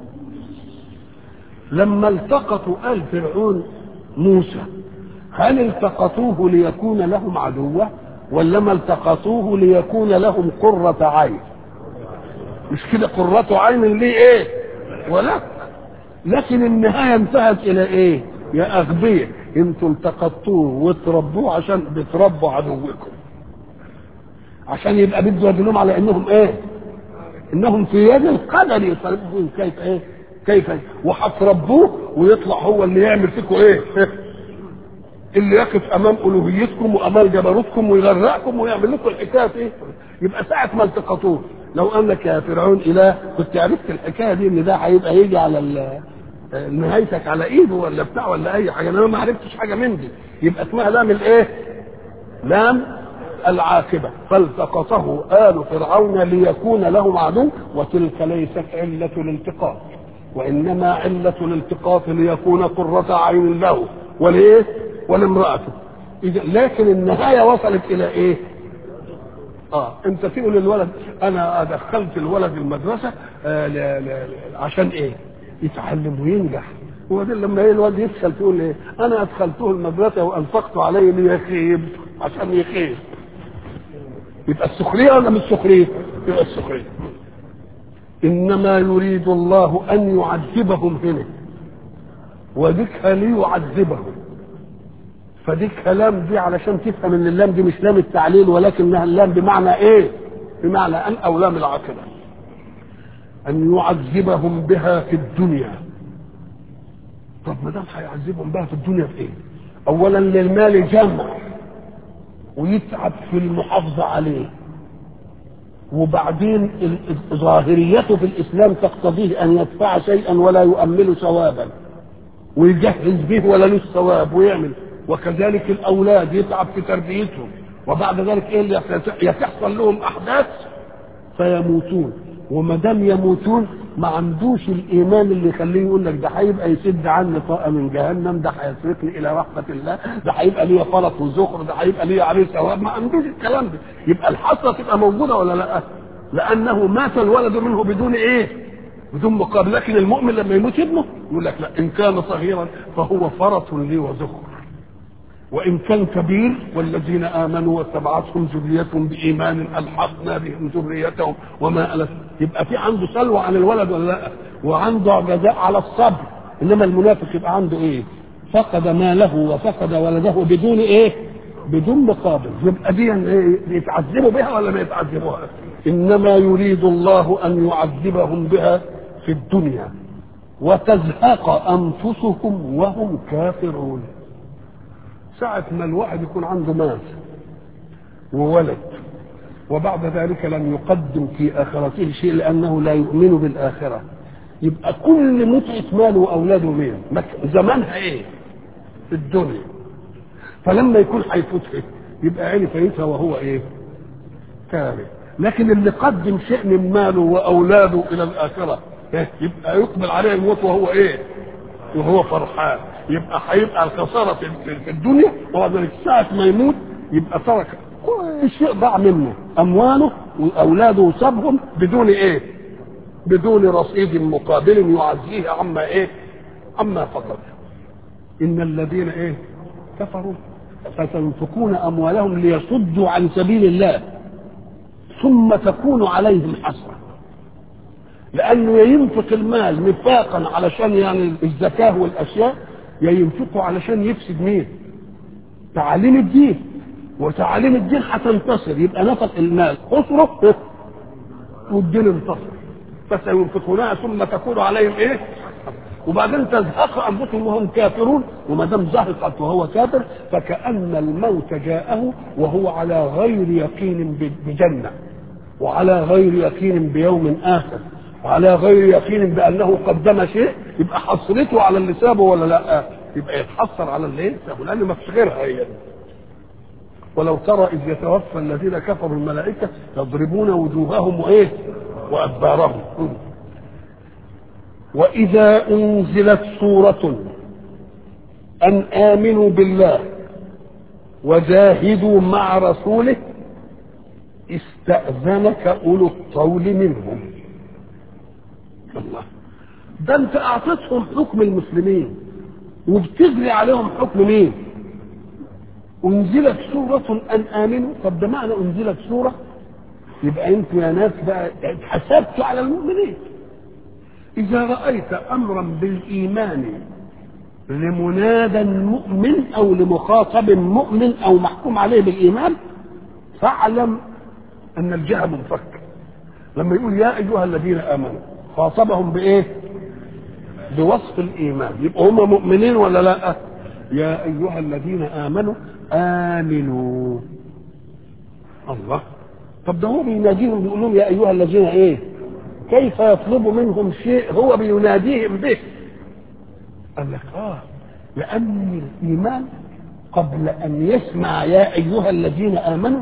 لما التقطوا آل فرعون موسى هل التقطوه ليكون لهم عدوا ولما التقطوه ليكون لهم قرة عين مش كده قرة عين ليه ايه ولك لكن النهاية انتهت الى ايه يا اغبياء انتوا التقطوه وتربوه عشان بتربوا عدوكم عشان يبقى بده يدلهم على انهم ايه انهم في يد القدر يصرفون كيف ايه كيف وهتربوه ويطلع هو اللي يعمل فيكم ايه اللي يقف امام الوهيتكم وامام جبروتكم ويغرقكم ويعمل لكم الحكايه ايه يبقى ساعه ما التقطوه لو قال لك يا فرعون اله كنت عرفت الحكايه دي ان ده هيبقى يجي على نهايتك على ايده ولا بتاع ولا اي حاجه انا ما عرفتش حاجه من دي يبقى اسمها لام الايه لام العاقبة فالتقطه آل فرعون ليكون لهم عدو وتلك ليست علة الالتقاط وإنما علة الالتقاط ليكون قرة عين له ولإيه؟ ولامرأته إذا لكن النهاية وصلت إلى إيه؟ اه انت تقول للولد انا ادخلت الولد المدرسه آه ل... ل... عشان ايه؟ يتعلم وينجح وبعدين لما ايه الواد يفشل تقول ايه؟ انا ادخلته المدرسه وانفقت عليه ليخيب عشان يخيب. يبقى السخريه ولا مش سخريه؟ يبقى السخريه. انما يريد الله ان يعذبهم هنا. وذيك ليعذبهم. فدي كلام دي علشان تفهم ان اللام دي مش لام التعليل ولكنها اللام بمعنى ايه؟ بمعنى ان او لام العاقبه. ان يعذبهم بها في الدنيا. طب ما دام هيعذبهم بها في الدنيا في ايه؟ اولا للمال جمع ويتعب في المحافظه عليه. وبعدين ظاهريته في الاسلام تقتضيه ان يدفع شيئا ولا يؤمل ثوابا. ويجهز به ولا له ثواب ويعمل وكذلك الاولاد يتعب في تربيتهم وبعد ذلك ايه اللي يتحصل لهم احداث فيموتون وما دام يموتون ما عندوش الايمان اللي يخليه يقول لك ده هيبقى يسد عني طاقه من جهنم ده هيسرقني الى رحمه الله ده هيبقى ليا فرط وزخر ده هيبقى ليا عليه ثواب ما عندوش الكلام ده يبقى الحسره تبقى موجوده ولا لا؟ لانه مات الولد منه بدون ايه؟ بدون مقابل لكن المؤمن لما يموت ابنه يقول لك لا ان كان صغيرا فهو فرط لي وزخر وإن كان كبير والذين آمنوا واتبعتهم ذريتهم بإيمان ألحقنا بهم ذريتهم وما ألف يبقى في عنده سلوى عن الولد ولا لا وعنده جزاء على الصبر إنما المنافق يبقى عنده إيه فقد ماله وفقد ولده بدون إيه بدون مقابل يبقى دي إيه يتعذبوا بها ولا ما يتعذبوها إنما يريد الله أن يعذبهم بها في الدنيا وتزهق أنفسهم وهم كافرون ساعة ما الواحد يكون عنده مال وولد وبعد ذلك لم يقدم في آخرته شيء لأنه لا يؤمن بالآخرة يبقى كل متعة ماله وأولاده مين زمانها إيه في الدنيا فلما يكون هيفوتها يبقى عيني فايتها وهو إيه كاره لكن اللي قدم شيء من ماله وأولاده إلى الآخرة يبقى يقبل عليه الموت وهو إيه وهو فرحان يبقى هيبقى الخسارة في الدنيا وبعد ذلك ساعة ما يموت يبقى ترك كل شيء ضاع منه أمواله وأولاده وسابهم بدون إيه؟ بدون رصيد مقابل يعزيه عما إيه؟ عما فقد إن الذين إيه؟ كفروا فسينفقون أموالهم ليصدوا عن سبيل الله ثم تكون عليهم حسرة لأنه ينفق المال نفاقا علشان يعني الزكاة والأشياء يا ينفقه علشان يفسد مين؟ تعاليم الدين وتعاليم الدين هتنتصر يبقى نفق المال خسره والدين انتصر فسينفقونها ثم تكون عليهم ايه؟ وبعدين تزهق انفسهم وهم كافرون وما دام زهقت وهو كافر فكأن الموت جاءه وهو على غير يقين بجنة وعلى غير يقين بيوم آخر وعلى غير يقين بانه قدم شيء يبقى حصرته على اللي سابه ولا لا يبقى يتحسر على اللي سابه لان ما فيش غيرها هي ولو ترى اذ يتوفى الذين كفروا الملائكه يضربون وجوههم وايه وادبارهم واذا انزلت سوره ان امنوا بالله وجاهدوا مع رسوله استاذنك اولو الطول منهم الله ده انت اعطيتهم حكم المسلمين وبتجري عليهم حكم مين انزلت سورة ان امنوا طب ده معنى انزلت سورة يبقى انتوا يا ناس بقى اتحسبتوا على المؤمنين اذا رأيت امرا بالايمان لمنادى مؤمن او لمخاطب مؤمن او محكوم عليه بالايمان فاعلم ان الجهه منفك لما يقول يا ايها الذين امنوا خاطبهم بايه بوصف الايمان يبقى هم مؤمنين ولا لا يا ايها الذين امنوا امنوا الله طب ده هو بيناديهم بيقول لهم يا ايها الذين ايه كيف يطلب منهم شيء هو بيناديهم به قال لك اه لان الايمان قبل ان يسمع يا ايها الذين امنوا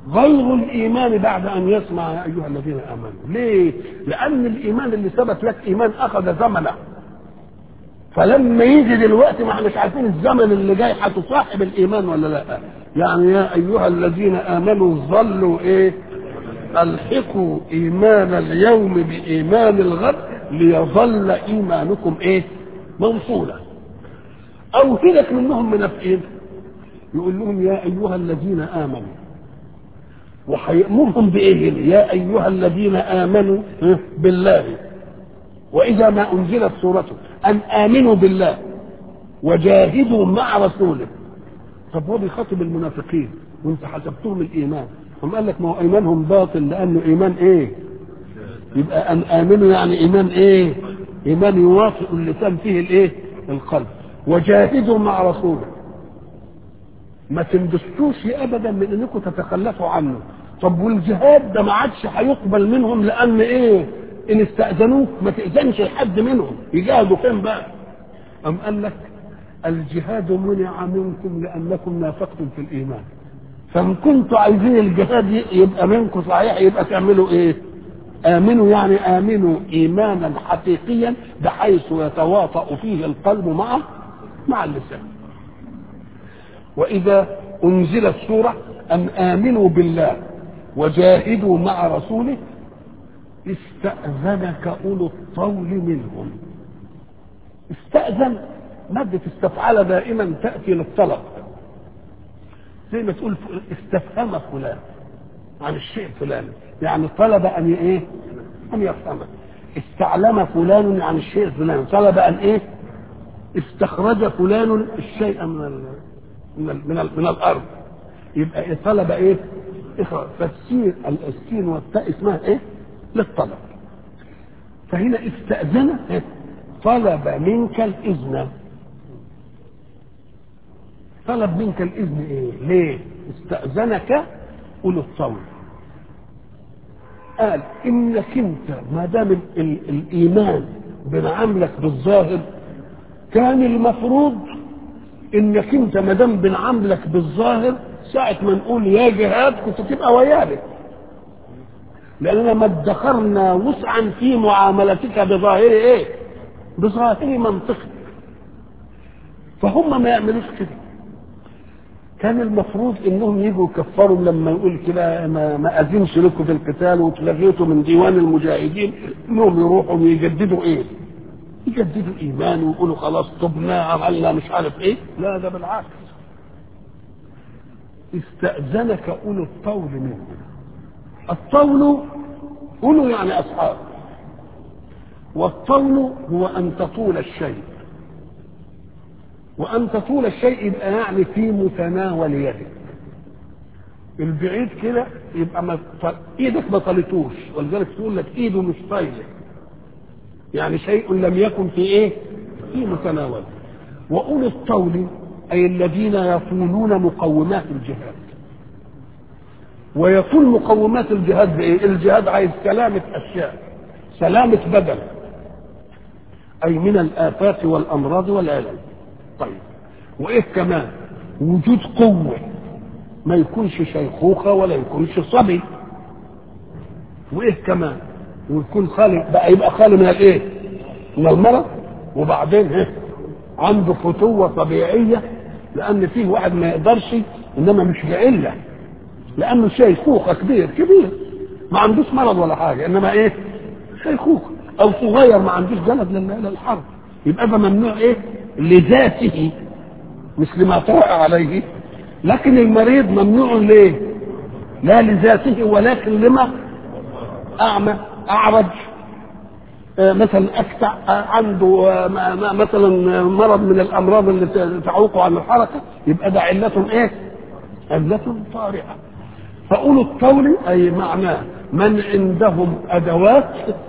غير الايمان بعد ان يسمع يا ايها الذين امنوا ليه لان الايمان اللي ثبت لك ايمان اخذ زمنه فلما يجي دلوقتي ما احناش عارفين الزمن اللي جاي هتصاحب الايمان ولا لا يعني يا ايها الذين امنوا ظلوا ايه الحقوا ايمان اليوم بايمان الغد ليظل ايمانكم ايه موصولا او هلك منهم منافقين يقول لهم يا ايها الذين امنوا وهيأمرهم بإيه؟ يا أيها الذين آمنوا بالله وإذا ما أنزلت سورته أن آمنوا بالله وجاهدوا مع رسوله طب هو بيخاطب المنافقين وانت حسبتهم الإيمان هم قال لك ما هو إيمانهم باطل لأنه إيمان إيه؟ يبقى أن آمنوا يعني إيمان إيه؟ إيمان يوافق اللسان فيه الإيه؟ القلب وجاهدوا مع رسوله ما تندسوش ابدا من انكم تتخلفوا عنه طب والجهاد ده ما عادش هيقبل منهم لان ايه ان استاذنوك ما تاذنش لحد منهم يجاهدوا فين بقى ام قال لك الجهاد منع منكم لانكم نافقتم في الايمان فان كنتوا عايزين الجهاد يبقى منكم صحيح يبقى تعملوا ايه امنوا يعني امنوا ايمانا حقيقيا بحيث يتواطا فيه القلب مع مع اللسان وإذا أنزلت سورة أن آمنوا بالله وجاهدوا مع رسوله استأذنك أولو الطول منهم استأذن مادة استفعل دائما تأتي للطلب زي ما تقول استفهم فلان عن الشيء الفلاني يعني طلب أن إيه؟ أن يفهمه استعلم فلان عن الشيء الفلاني طلب أن إيه؟ استخرج فلان الشيء من ال... من ال من, ال من الارض يبقى إيه طلب ايه؟ اخرج فالسين السين والتاء اسمها ايه؟ للطلب فهنا استأذن إيه؟ طلب منك الإذن طلب منك الإذن إيه؟ ليه؟ استأذنك أولو الطول قال إنك أنت ما دام الإيمان بنعاملك بالظاهر كان المفروض انك انت ما دام بنعاملك بالظاهر ساعة ما نقول يا جهاد كنت تبقى ويانا لأننا ما ادخرنا وسعا في معاملتك بظاهر ايه؟ بظاهر منطقك فهم ما يعملوش كده كان المفروض انهم يجوا يكفروا لما يقول كده ما, ما اذنش لكم في القتال واتلغيتوا من ديوان المجاهدين انهم يروحوا ويجددوا ايه؟ يجددوا الايمان ويقولوا خلاص تبنا عملنا مش عارف ايه لا ده بالعكس استأذنك أولو الطول منهم الطول أولو يعني أصحاب والطول هو أن تطول الشيء وأن تطول الشيء يبقى يعني في متناول يدك البعيد كده يبقى ما ايدك ما طالتوش ولذلك تقول لك ايده مش طايله يعني شيء لم يكن في ايه في متناول واولي الطول اي الذين يطولون مقومات الجهاد ويطول مقومات الجهاد بايه الجهاد عايز سلامه اشياء سلامه بدن اي من الافات والامراض والالم طيب وايه كمان وجود قوه ما يكونش شيخوخه ولا يكونش صبي وايه كمان ويكون خالي بقى يبقى خالي من الايه من المرض وبعدين ايه عنده فتوة طبيعية لأن فيه واحد ما يقدرش إنما مش بعلة لأنه شيخوخة كبير كبير ما عندوش مرض ولا حاجة إنما إيه شيخوخة أو صغير ما عندوش جلد للحرب يبقى ده ممنوع إيه لذاته مش لما طرأ عليه لكن المريض ممنوع ليه لا لذاته ولكن لما أعمى أعرج مثلا أكتع عنده مثلا مرض من الأمراض اللي تعوقه عن الحركة يبقى ده علة إيه؟ علة طارئة فأولو الطول أي معناه من عندهم أدوات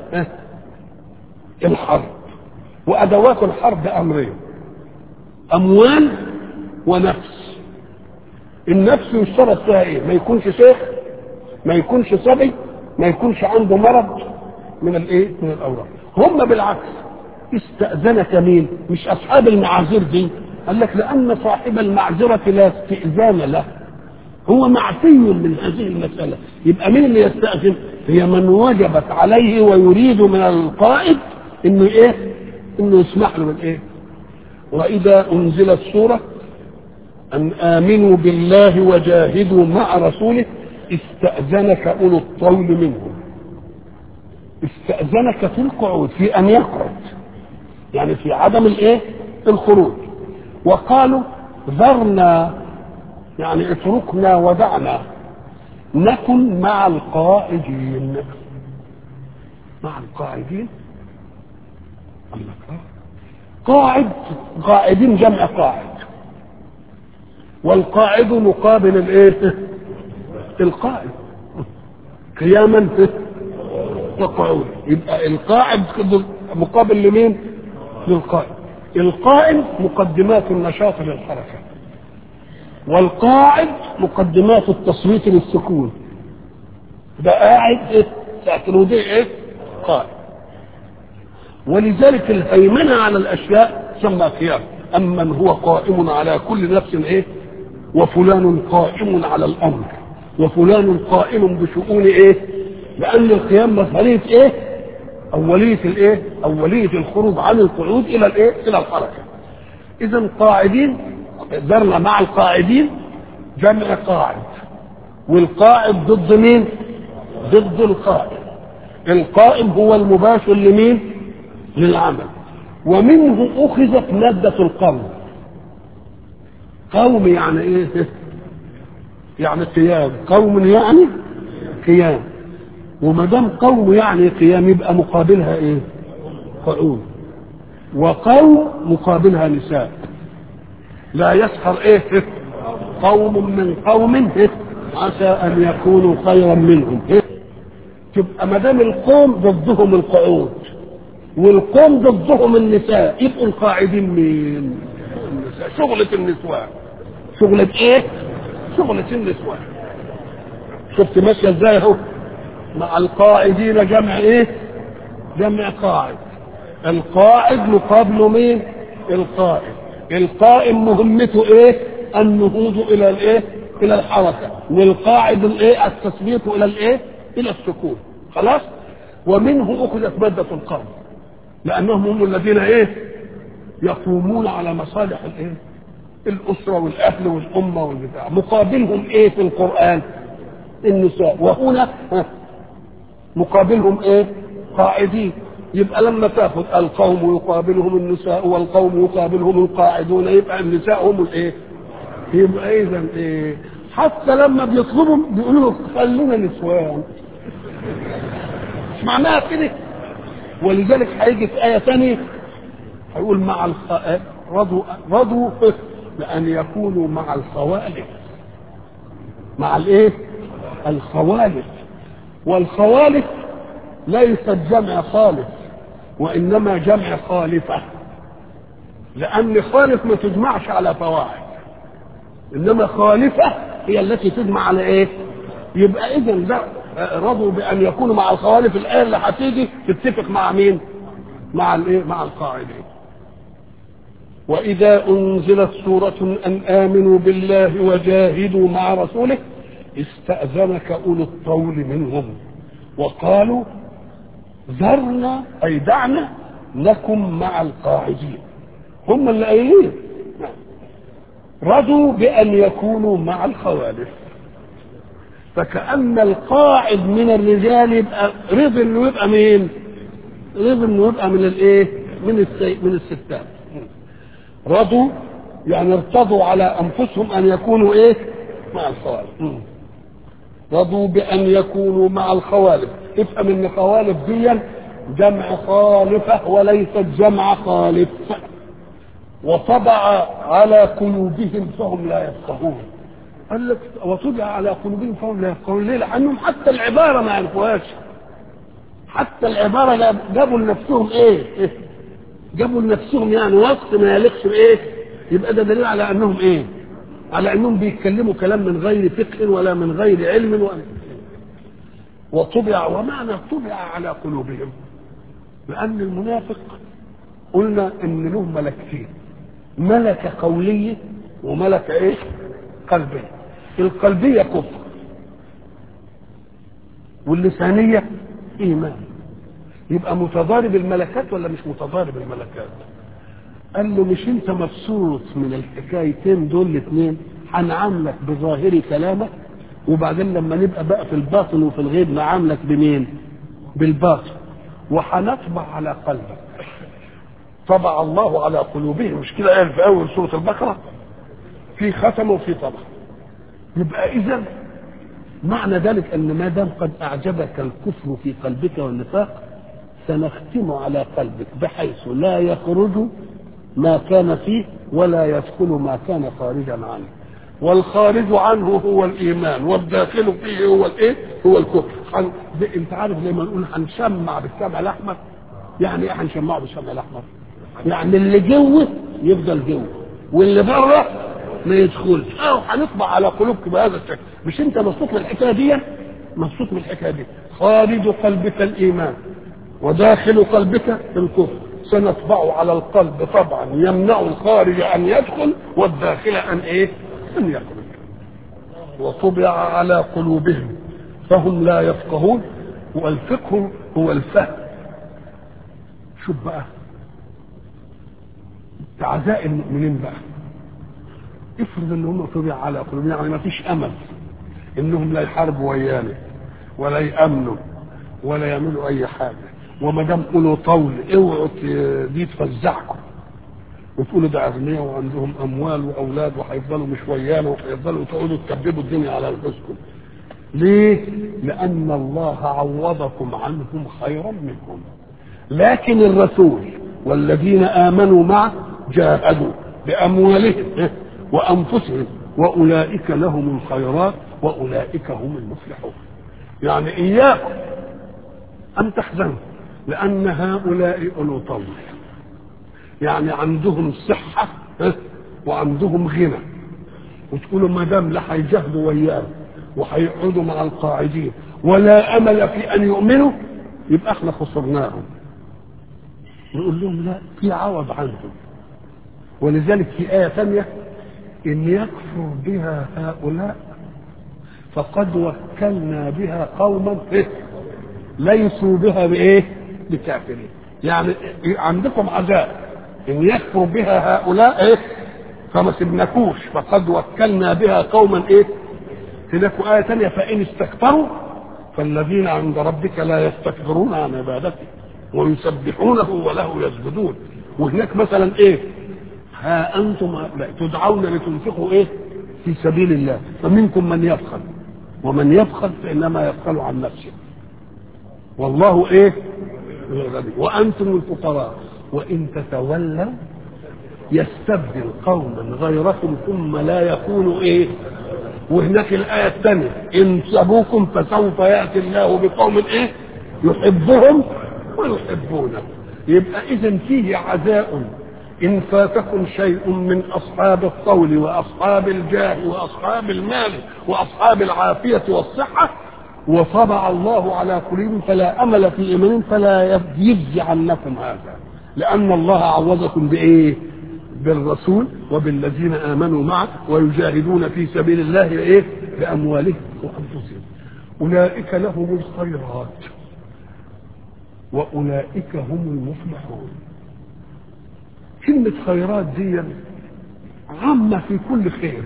الحرب وأدوات الحرب أمرين أموال ونفس النفس يشترط فيها إيه؟ ما يكونش شيخ ما يكونش صبي ما يكونش عنده مرض من الايه من الاوراق هم بالعكس استأذنك مين مش اصحاب المعاذير دي قال لك لان صاحب المعذرة لا استئذان له هو معفي من هذه المسألة يبقى مين اللي يستأذن هي من وجبت عليه ويريد من القائد انه ايه انه يسمح له بالايه واذا انزلت سورة ان امنوا بالله وجاهدوا مع رسوله استأذنك اولو الطول منهم استأذنك في القعود في ان يقعد يعني في عدم الايه الخروج وقالوا ذرنا يعني اتركنا ودعنا نكن مع القائدين مع القائدين الله قاعد قائدين جمع قاعد والقاعد مقابل الايه القائد قياما وقعود يبقى القاعد مقابل لمين للقائد القائم مقدمات النشاط للحركه والقاعد مقدمات التصويت للسكون ده قاعد ايه تعتبروه ايه قائد ولذلك الهيمنة على الأشياء سمى قيام أما من هو قائم على كل نفس إيه وفلان قائم على الأمر وفلان قائم بشؤون إيه لأن القيام مسألة إيه أولية الإيه أولية الخروج عن القعود إلى الإيه إلى الحركة إذا قاعدين درنا مع القاعدين جمع قاعد والقاعد ضد مين ضد القائم القائم هو المباشر لمين للعمل ومنه اخذت ماده القوم قوم يعني ايه يعني قيام قوم يعني قيام وما دام قوم يعني قيام يبقى مقابلها ايه قعود وقوم مقابلها نساء لا يسخر ايه قوم من قوم عسى ان يكونوا خيرا منهم تبقى ما دام القوم ضدهم القعود والقوم ضدهم النساء يبقوا القاعدين مين؟ النساء شغلة النسوان شغلة ايه؟ شغلة النسوان شفت ماشية ازاي اهو مع القاعدين جمع ايه؟ جمع قاعد القاعد مقابله مين؟ القائم القائم مهمته ايه؟ النهوض الى الايه؟ الى الحركة والقاعد الايه؟ التثبيت الى الايه؟ الى السكون خلاص؟ ومنه اخذت مادة القوم لانهم هم الذين ايه يقومون على مصالح الايه الاسره والاهل والامه والبتاع مقابلهم ايه في القران النساء وهنا مقابلهم ايه قاعدين يبقى لما تاخذ القوم يقابلهم النساء والقوم يقابلهم القاعدون يبقى النساء هم الايه يبقى اذا ايه حتى لما بيطلبوا بيقولوا خلونا نسوان مش معناها كده ولذلك هيجي في آية ثانية هيقول مع الخ... رضوا رضوا بأن يكونوا مع الخوالف مع الايه؟ الخوالف والخوالف ليست جمع خالف وإنما جمع خالفة لأن خالف ما تجمعش على فواحد إنما خالفة هي التي تجمع على إيه؟ يبقى إذا ده رضوا بان يكونوا مع الخوالف الايه اللي هتيجي تتفق مع مين؟ مع الايه؟ مع القاعدين. واذا انزلت سوره ان امنوا بالله وجاهدوا مع رسوله استاذنك اولو الطول منهم وقالوا ذرنا اي دعنا نكن مع القاعدين. هم اللي قايلين رضوا بان يكونوا مع الخوالف. فكأن القاعد من الرجال يبقى رضي انه يبقى مين؟ رضي انه يبقى من الايه؟ من السي... من الستات. رضوا يعني ارتضوا على انفسهم ان يكونوا ايه؟ مع الخوالف. رضوا بان يكونوا مع الخوالف، افهم ان خوالف دي جمع خالفه وليست جمع خالف. وطبع على قلوبهم فهم لا يفقهون. قال لك وطبع على قلوبهم فهم لا يفقهون ليه؟ لانهم حتى العباره ما يعرفوهاش حتى العباره جابوا لنفسهم ايه؟ إيه؟ جابوا لنفسهم يعني وصف ما يليقش بايه؟ يبقى ده دليل على انهم ايه؟ على انهم بيتكلموا كلام من غير فقه ولا من غير علم ولا وطبع ومعنى طبع على قلوبهم لان المنافق قلنا ان له ملكتين ملكه قوليه وملكه ايه؟ قلبيه القلبيه كفر واللسانيه ايمان يبقى متضارب الملكات ولا مش متضارب الملكات قال له مش انت مبسوط من الحكايتين دول الاثنين هنعاملك بظاهر كلامك وبعدين لما نبقى بقى في الباطن وفي الغيب نعاملك بمين بالباطن وهنطبع على قلبك طبع الله على قلوبهم مش كده قال في اول سوره البقره في ختم وفي طبع يبقى اذا معنى ذلك ان ما دام قد اعجبك الكفر في قلبك والنفاق سنختم على قلبك بحيث لا يخرج ما كان فيه ولا يدخل ما كان خارجا عنه والخارج عنه هو الايمان والداخل فيه هو الايه هو الكفر عن... انت عارف زي ما نقول هنشمع بالشمع الاحمر يعني ايه هنشمعه بالشمع الاحمر يعني اللي جوه يفضل جوه واللي بره ما يدخلش او هنطبع على قلوبك بهذا الشكل مش انت مبسوط من الحكايه دي مبسوط من الحكايه دي خارج قلبك الايمان وداخل قلبك الكفر سنطبع على القلب طبعا يمنع الخارج ان يدخل والداخل ان ايه ان يخرج وطبع على قلوبهم فهم لا يفقهون والفقه هو الفهم شوف بقى عزاء المؤمنين بقى افرض ان هم طبع على قلوبهم يعني ما فيش امل انهم لا يحاربوا ويانا ولا يامنوا ولا يعملوا اي حاجه وما دام قولوا طول اوعوا دي تفزعكم وتقولوا ده اغنياء وعندهم اموال واولاد وهيفضلوا مش ويانا وهيفضلوا تقعدوا تكببوا الدنيا على انفسكم ليه؟ لأن الله عوضكم عنهم خيرا منهم لكن الرسول والذين آمنوا معه جاهدوا بأموالهم وأنفسهم وأولئك لهم الخيرات وأولئك هم المفلحون يعني إياكم أن تحزنوا لأن هؤلاء أولو طول يعني عندهم صحة وعندهم غنى وتقولوا ما دام لا هيجاهدوا ويانا وهيقعدوا مع القاعدين ولا امل في ان يؤمنوا يبقى احنا خسرناهم نقول لهم لا في عوض عنهم ولذلك في آية ثانية إن يكفر بها هؤلاء فقد وكلنا بها قوما إيه؟ ليسوا بها بإيه؟ بكافرين يعني عندكم عذاب إن يكفر بها هؤلاء إيه؟ فما سبناكوش فقد وكلنا بها قوما إيه؟ هناك آية ثانية فإن استكبروا فالذين عند ربك لا يستكبرون عن عبادته ويسبحونه وله يسجدون وهناك مثلا ايه ها انتم تدعون لتنفقوا ايه في سبيل الله فمنكم من يبخل ومن يبخل فانما يبخل عن نفسه والله ايه الغني وانتم الفقراء وان تتولوا يستبدل قوما غيركم ثم لا يكونوا ايه وهناك الآية الثانية إن سبوكم فسوف يأتي الله بقوم إيه يحبهم ويحبونه يبقى إذا فيه عزاء إن فاتكم شيء من أصحاب الطول وأصحاب الجاه وأصحاب المال وأصحاب العافية والصحة وطبع الله على قلوبهم فلا أمل في إيمانهم فلا يجزي عنكم هذا لأن الله عوضكم بإيه؟ بالرسول وبالذين امنوا معه ويجاهدون في سبيل الله ايه باموالهم وانفسهم اولئك لهم الخيرات واولئك هم المفلحون كلمة خيرات دي عامة في كل خير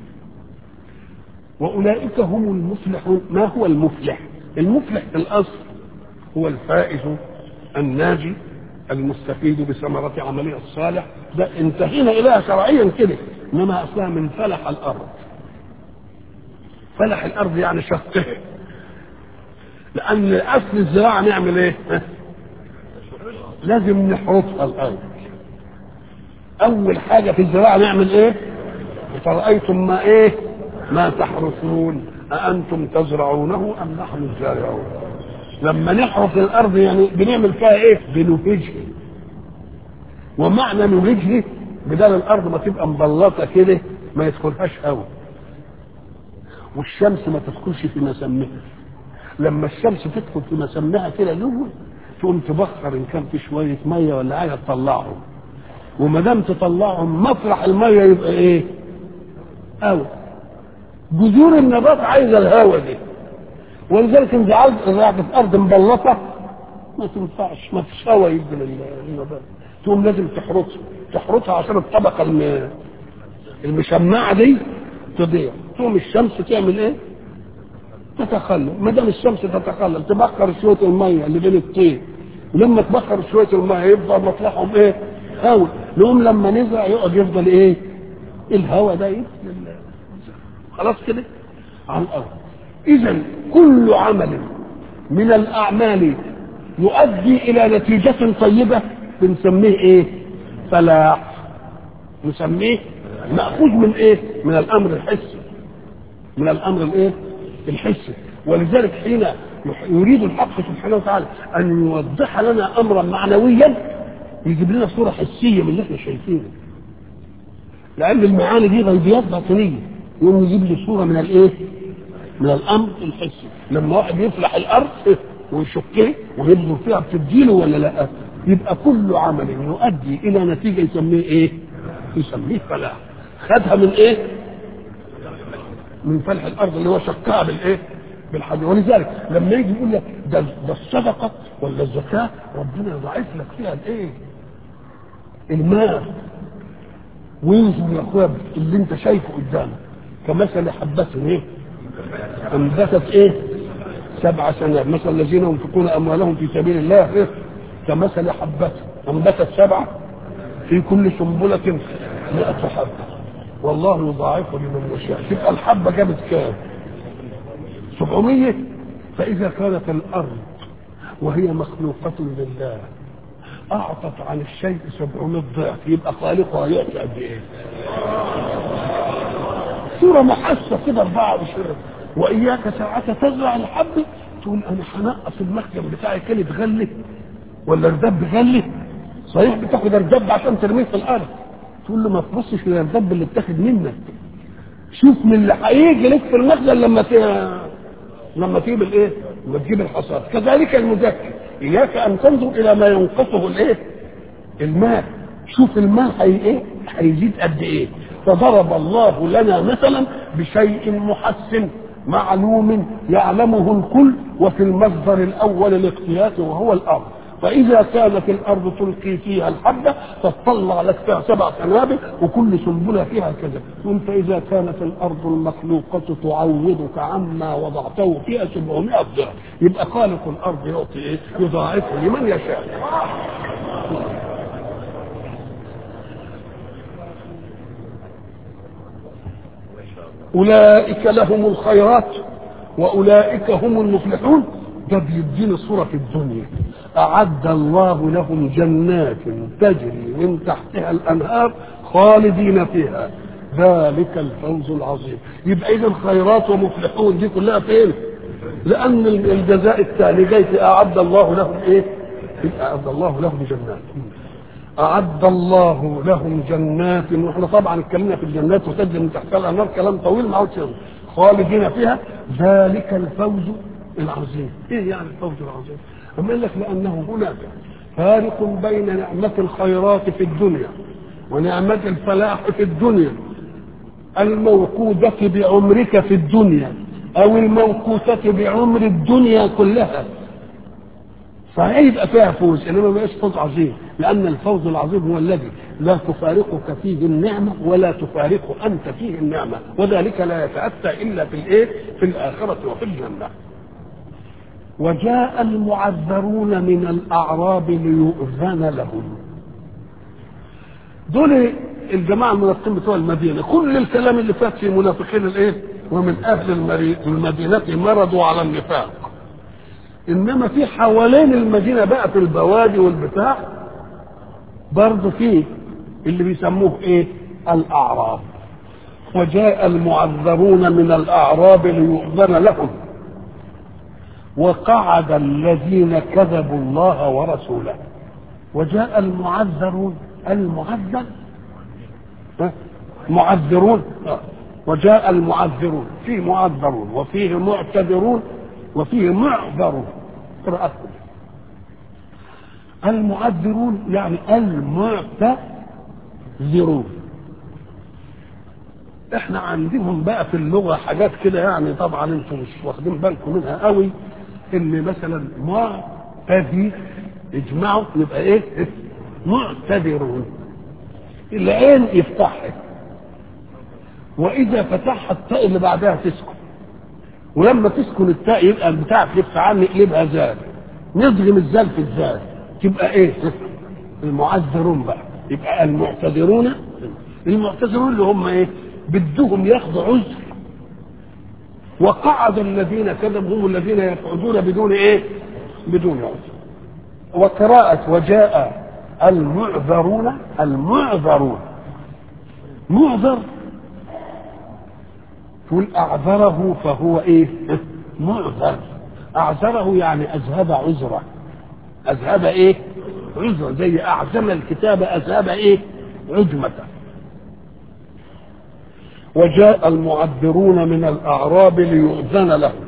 وأولئك هم المفلحون ما هو المفلح المفلح في الأصل هو الفائز الناجي المستفيد بثمرة عمله الصالح ده انتهينا إليها شرعيا كده إنما أصلها من فلح الأرض فلح الأرض يعني شقها لأن أصل الزراعة نعمل إيه؟ لازم نحرثها الأرض أول حاجة في الزراعة نعمل إيه؟ فرأيتم ما إيه؟ ما تحرثون أأنتم تزرعونه أم نحن الزارعون؟ لما نحرث الارض يعني بنعمل فيها ايه بنهجها ومعنى نهجها بدل الارض ما تبقى مبلطه كده ما يدخلهاش هواء والشمس ما تدخلش في مسامها لما الشمس تدخل في مسامها كده جوه تقوم تبخر ان كان في شويه ميه ولا حاجه تطلعهم وما دام تطلعهم مطرح الميه يبقى ايه؟ هواء جذور النبات عايزه الهواء دي ولذلك انت عايز في ارض مبلطه ما تنفعش ما فيش هواء يدي للنبات تقوم لازم تحرطها تحرطها عشان الطبقه الم... المشمعه دي تضيع تقوم الشمس تعمل ايه؟ تتخلل ما دام الشمس تتخلل تبخر شويه الميه اللي بين الطين ولما تبخر شويه الميه يفضل مطلعهم ايه؟ هواء نقوم لما نزرع يقعد يفضل ايه؟ الهواء ده يدخل خلاص كده على الارض اذا كل عمل من الاعمال يؤدي الى نتيجه طيبه بنسميه ايه فلاح نسميه ماخوذ من ايه من الامر الحسي من الامر الايه الحسي ولذلك حين يريد الحق سبحانه وتعالى ان يوضح لنا امرا معنويا يجيب لنا صوره حسيه من اللي احنا شايفينه لان المعاني دي غيبيات باطنيه يقوم يجيب لي صوره من الايه من الامر الحسي لما واحد يفلح الارض ويشكها ويبذر فيها بتديله ولا لا يبقى كل عمل يؤدي الى نتيجه يسميه ايه يسميه فلاح خدها من ايه من فلح الارض اللي هو شقها بالايه بالحديد ولذلك لما يجي يقول لك ده ده الصدقه ولا الزكاه ربنا يضاعف لك فيها الايه المال وينزل يا اخويا اللي انت شايفه قدامك كمثل حبة ايه انبتت ايه سبع سنوات مثل الذين ينفقون اموالهم في سبيل الله إيه؟ كمثل حبة انبتت سبعة في كل سنبلة مئة حبة والله يضاعف لمن يشاء تبقى الحبة جابت كام 700 فإذا كانت الأرض وهي مخلوقة لله أعطت عن الشيء 700 ضعف يبقى خالقها يأتي قد إيه؟ صورة محسة كده 24 وإياك ساعة تزرع الحب تقول أنا هنقص المخزن بتاعي كان تغلي ولا الردب غلي صحيح بتاخد الردب عشان ترميه في الأرض تقول له ما تبصش للردب اللي اتاخد منك شوف من اللي هيجي لك في المخزن لما ت... لما تجيب الايه؟ لما تجيب الحصاد كذلك المذكر اياك ان تنظر الى ما ينقصه الايه؟ الماء شوف الماء هي ايه؟ هيزيد قد ايه؟ فضرب الله لنا مثلا بشيء محسن معلوم يعلمه الكل وفي المصدر الاول الاقتياس وهو الارض فإذا كانت الأرض تلقي فيها الحبة تطلع لك فيها سبع سنابل وكل سنبلة فيها كذا ثم فإذا كانت الأرض المخلوقة تعوضك عما وضعته فيها 700 ضعف يبقى خالق الأرض يعطي إيه؟ يضاعفه لمن يشاء أولئك لهم الخيرات وأولئك هم المفلحون ده بيديني صورة في الدنيا أعد الله لهم جنات تجري من تحتها الأنهار خالدين فيها ذلك الفوز العظيم يبقى إذا خيرات ومفلحون دي كلها فين؟ لأن الجزاء الثاني جاي أعد الله لهم إيه؟ أعد الله لهم جنات أعد الله لهم جنات واحنا طبعا اتكلمنا في الجنات وتجري من تحتها الأنهار كلام طويل ما عودش خالدين فيها ذلك الفوز العظيم ايه يعني الفوز العظيم اما قال لك لانه هناك فارق بين نعمة الخيرات في الدنيا ونعمة الفلاح في الدنيا الموقودة بعمرك في الدنيا او الموقوتة بعمر الدنيا كلها صحيح يبقى فيها فوز انما ما فوز عظيم لان الفوز العظيم هو الذي لا تفارقك فيه النعمه ولا تفارق انت فيه النعمه وذلك لا يتاتى الا في الايه؟ في الاخره وفي الجنه. وجاء المعذرون من الاعراب ليؤذن لهم. دول الجماعه المنافقين بتوع المدينه، كل الكلام اللي فات في منافقين الايه؟ ومن اهل المدينه مرضوا على النفاق. انما في حوالين المدينه بقى في البوادي والبتاع برضه في اللي بيسموه ايه الاعراب وجاء المعذرون من الاعراب ليؤذن لهم وقعد الذين كذبوا الله ورسوله وجاء المعذرون المعذر معذرون وجاء المعذرون في معذرون وفيه معتذرون وفيه معذرون قراءتكم المعذرون يعني المعتذرون احنا عندهم بقى في اللغه حاجات كده يعني طبعا انتم مش واخدين بالكم منها قوي ان مثلا معتدي اجمعوا يبقى ايه؟ معتذرون العين يفتحها واذا فتحها التاء اللي بعدها تسكن ولما تسكن التاء يبقى البتاع تلف عني نقلبها زال نضغم الزال في الزال تبقى ايه؟ المعذرون بقى يبقى المعتذرون المعتذرون اللي هم ايه؟ بدهم ياخذوا عذر وقعد الذين كذبوا هم الذين يقعدون بدون ايه؟ بدون عذر وقراءة وجاء المعذرون المعذرون معذر تقول أعذره فهو إيه؟ معذر أعذره يعني أذهب عذره أذهب إيه؟ عذره زي أعزم الكتاب أذهب إيه؟ عجمته وجاء المعذرون من الأعراب ليؤذن لهم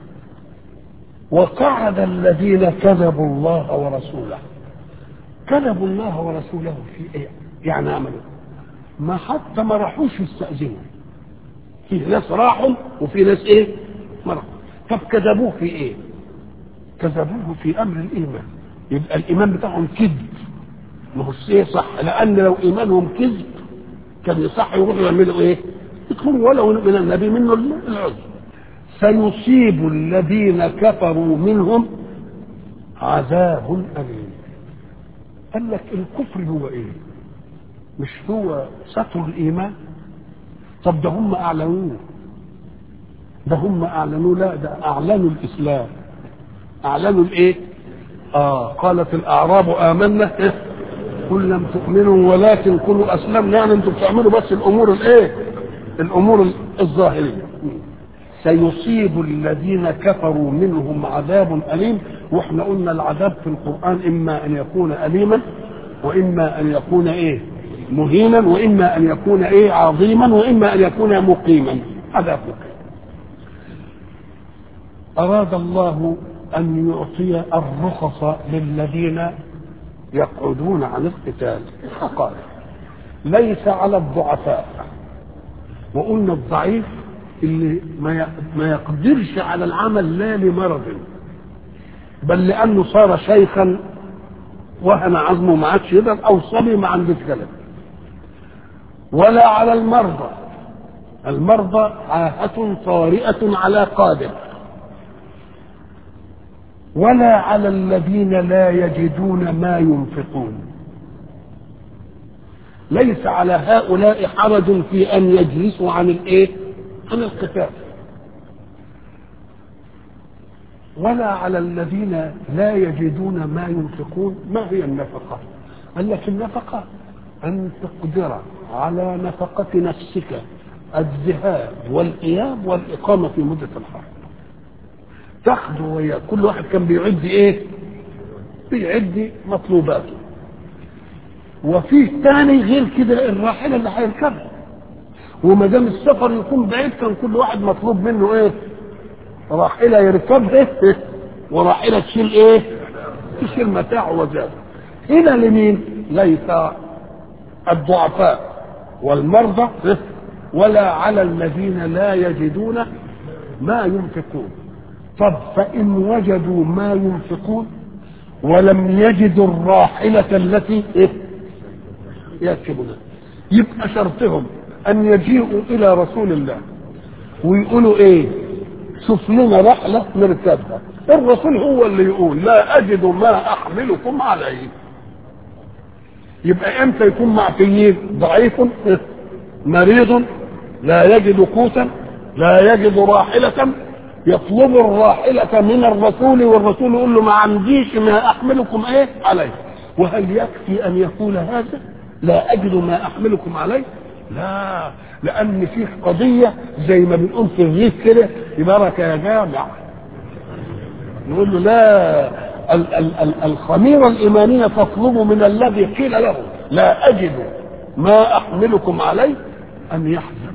وقعد الذين كذبوا الله ورسوله كذبوا الله ورسوله في ايه؟ يعني عملوا ما حتى ما راحوش يستأذنوا في ناس راحوا وفي ناس ايه؟ ما راحوا طب كذبوه في ايه؟ كذبوه في امر الايمان يبقى الايمان بتاعهم كذب ما هو ايه صح لان لو ايمانهم كذب كان يصح يروحوا يعملوا ايه؟ يدخلوا ولو من النبي منه العذر سيصيب الذين كفروا منهم عذاب أليم قال لك الكفر هو ايه مش هو ستر الايمان طب ده هم اعلنوه ده هم اعلنوه لا ده اعلنوا الاسلام اعلنوا الايه اه قالت الاعراب امنا إيه؟ قل لم تؤمنوا ولكن قلوا اسلمنا يعني انتم بتعملوا بس الامور الايه الامور الظاهريه سيصيب الذين كفروا منهم عذاب أليم واحنا قلنا العذاب في القرآن إما أن يكون أليما وإما أن يكون إيه مهينا وإما أن يكون إيه عظيما وإما أن يكون مقيما عذاب مقيم أراد الله أن يعطي الرخص للذين يقعدون عن القتال فقال ليس على الضعفاء وقلنا الضعيف اللي ما ما يقدرش على العمل لا لمرض بل لانه صار شيخا وهن عظمه ما عادش يقدر او صبي ما عندوش كلام ولا على المرضى المرضى عاهة طارئة على قادر ولا على الذين لا يجدون ما ينفقون ليس على هؤلاء حرج في ان يجلسوا عن الايه عن القتال ولا على الذين لا يجدون ما ينفقون ما هي النفقة قال لك النفقة أن تقدر على نفقة نفسك الذهاب والإياب والإقامة في مدة الحرب تاخده وياه كل واحد كان بيعد إيه بيعد مطلوباته وفيه تاني غير كده الراحلة اللي هيركبها وما دام السفر يكون بعيد كان كل واحد مطلوب منه ايه؟ راحلة يركبها وراحلة تشيل ايه؟ تشيل متاعه وزاده. هنا لمين؟ ليس الضعفاء والمرضى ولا على الذين لا يجدون ما ينفقون. طب فإن وجدوا ما ينفقون ولم يجدوا الراحلة التي إيه؟ يركبونها يبقى شرطهم ان يجيئوا الى رسول الله ويقولوا ايه شوف لنا رحلة نركبها الرسول هو اللي يقول لا اجد ما احملكم عليه يبقى امتى يكون معفيين ضعيف مريض لا يجد قوتا لا يجد راحلة يطلب الراحلة من الرسول والرسول يقول له ما عنديش ما احملكم ايه عليه وهل يكفي ان يقول هذا لا اجد ما احملكم عليه لا لان فيه قضيه زي ما بنقول في الريف كده يبارك يا جامع نقول له لا ال- ال- ال- الخميره الايمانيه تطلب من الذي قيل له لا اجد ما احملكم عليه ان يحزن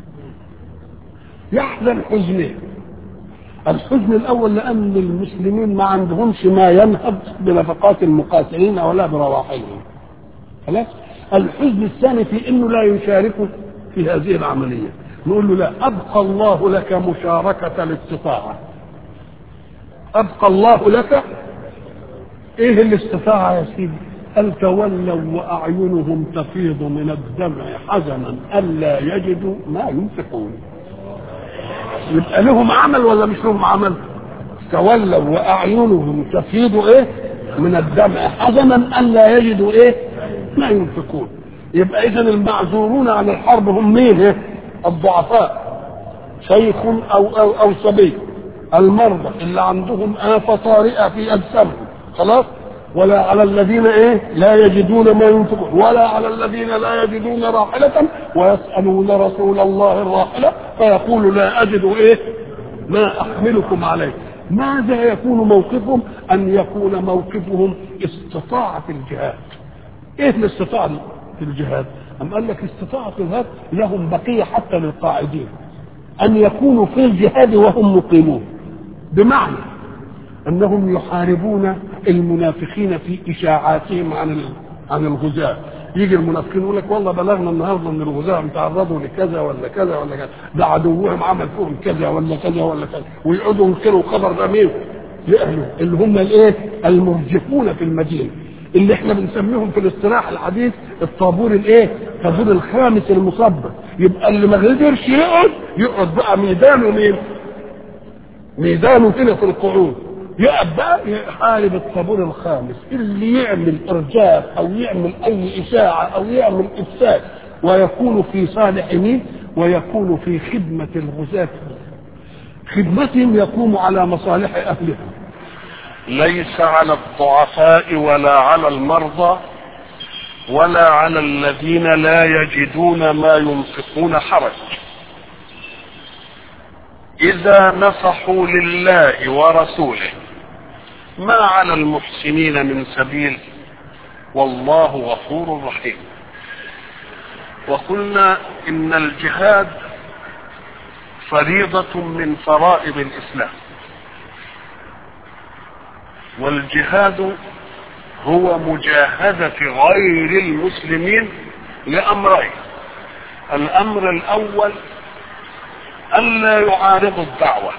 يحزن حزنين الحزن الاول لان المسلمين ما عندهمش ما ينهض بنفقات المقاتلين ولا برواحلهم خلاص الحزن الثاني في انه لا يشارك في هذه العمليه نقول له لا ابقى الله لك مشاركه الاستطاعه ابقى الله لك ايه الاستطاعه يا سيدي قال تولوا واعينهم تفيض من الدمع حزنا الا يجدوا ما ينفقون يبقى لهم عمل ولا مش لهم عمل تولوا واعينهم تفيض ايه من الدمع حزنا الا يجدوا ايه ما ينفقون يبقى اذا المعذورون عن الحرب هم مين ايه الضعفاء شيخ او او او صبي المرضى اللي عندهم آفة طارئة في أجسامهم خلاص ولا على الذين ايه لا يجدون ما ينفقون ولا على الذين لا يجدون راحلة ويسألون رسول الله الراحلة فيقول لا أجد ايه ما أحملكم عليه ماذا يكون موقفهم أن يكون موقفهم استطاعة الجهاد ايه الاستطاعة في الجهاد أم قال لك استطاعة الجهاد لهم بقية حتى للقاعدين أن يكونوا في الجهاد وهم مقيمون بمعنى انهم يحاربون المنافقين في اشاعاتهم عن عن الغزاة يجي المنافقين يقول لك والله بلغنا النهارده ان الغزاة تعرضوا لكذا ولا كذا ولا كذا ده عدوهم عمل فيهم كذا ولا كذا ولا كذا ويقعدوا ينكروا خبر ده مين؟ لاهله اللي هم الايه؟ المرجفون في المدينه اللي احنا بنسميهم في الاصطلاح الحديث الطابور الايه؟ الطابور الخامس المصبر يبقى اللي ما قدرش يقعد يقعد بقى ميدانه مين؟ ميدانه كده في القعود يقعد بقى يحارب الطابور الخامس اللي يعمل ارجاف او يعمل اي اشاعه او يعمل افساد ويكون في صالح مين ويكون في خدمه الغزاة خدمتهم يقوم على مصالح اهلهم ليس على الضعفاء ولا على المرضى ولا على الذين لا يجدون ما ينفقون حرج اذا نصحوا لله ورسوله ما على المحسنين من سبيل والله غفور رحيم وقلنا ان الجهاد فريضه من فرائض الاسلام والجهاد هو مجاهده غير المسلمين لامرين الامر الاول ألا يعارضوا الدعوة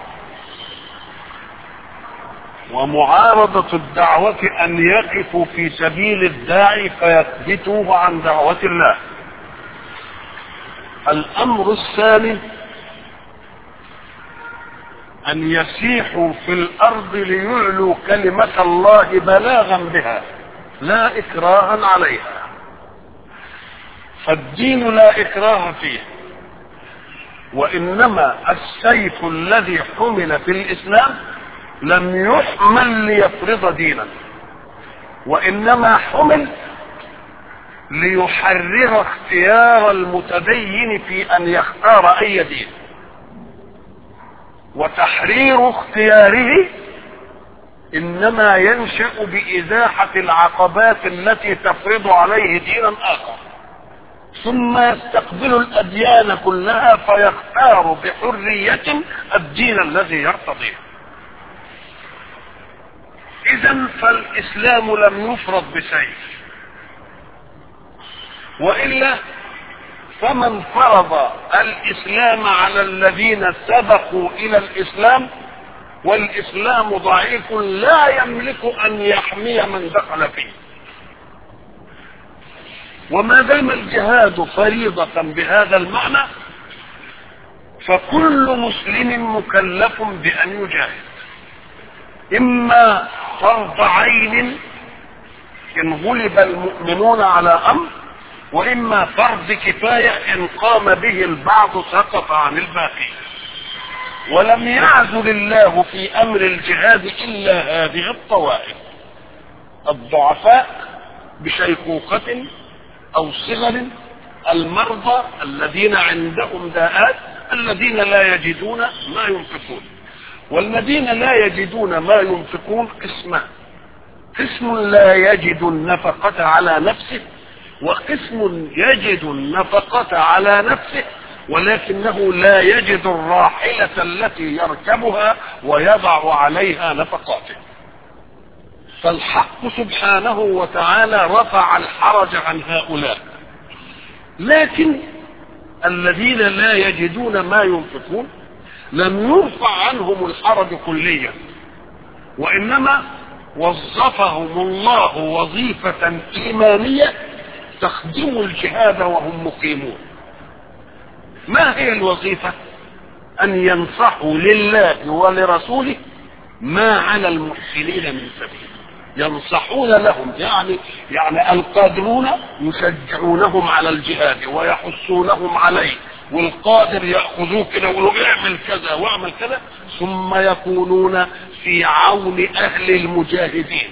ومعارضة الدعوة أن يقفوا في سبيل الداعي فيثبتوه عن دعوة الله الأمر الثاني أن يسيحوا في الأرض ليعلوا كلمة الله بلاغا بها لا إكراها عليها فالدين لا إكراه فيه وانما السيف الذي حمل في الاسلام لم يحمل ليفرض دينا وانما حمل ليحرر اختيار المتدين في ان يختار اي دين وتحرير اختياره انما ينشا بازاحه العقبات التي تفرض عليه دينا اخر ثم يستقبل الاديان كلها فيختار بحريه الدين الذي يرتضيه اذا فالاسلام لم يفرض بسيف والا فمن فرض الاسلام على الذين سبقوا الى الاسلام والاسلام ضعيف لا يملك ان يحمي من دخل فيه وما دام الجهاد فريضة بهذا المعنى فكل مسلم مكلف بأن يجاهد إما فرض عين إن غلب المؤمنون على أمر وإما فرض كفاية إن قام به البعض سقط عن الباقي ولم يعزل الله في أمر الجهاد إلا هذه الطوائف الضعفاء بشيخوخة او صغر المرضى الذين عندهم داءات الذين لا يجدون ما ينفقون والذين لا يجدون ما ينفقون قسمان قسم لا يجد النفقة على نفسه وقسم يجد النفقة على نفسه ولكنه لا يجد الراحلة التي يركبها ويضع عليها نفقاته فالحق سبحانه وتعالى رفع الحرج عن هؤلاء لكن الذين لا يجدون ما ينفقون لم يرفع عنهم الحرج كليا وانما وظفهم الله وظيفة ايمانية تخدم الجهاد وهم مقيمون ما هي الوظيفة ان ينصحوا لله ولرسوله ما على المحسنين من سبيل ينصحون لهم يعني يعني القادرون يشجعونهم على الجهاد ويحثونهم عليه والقادر ياخذوه كده ويقولوا اعمل كذا واعمل كذا ثم يكونون في عون اهل المجاهدين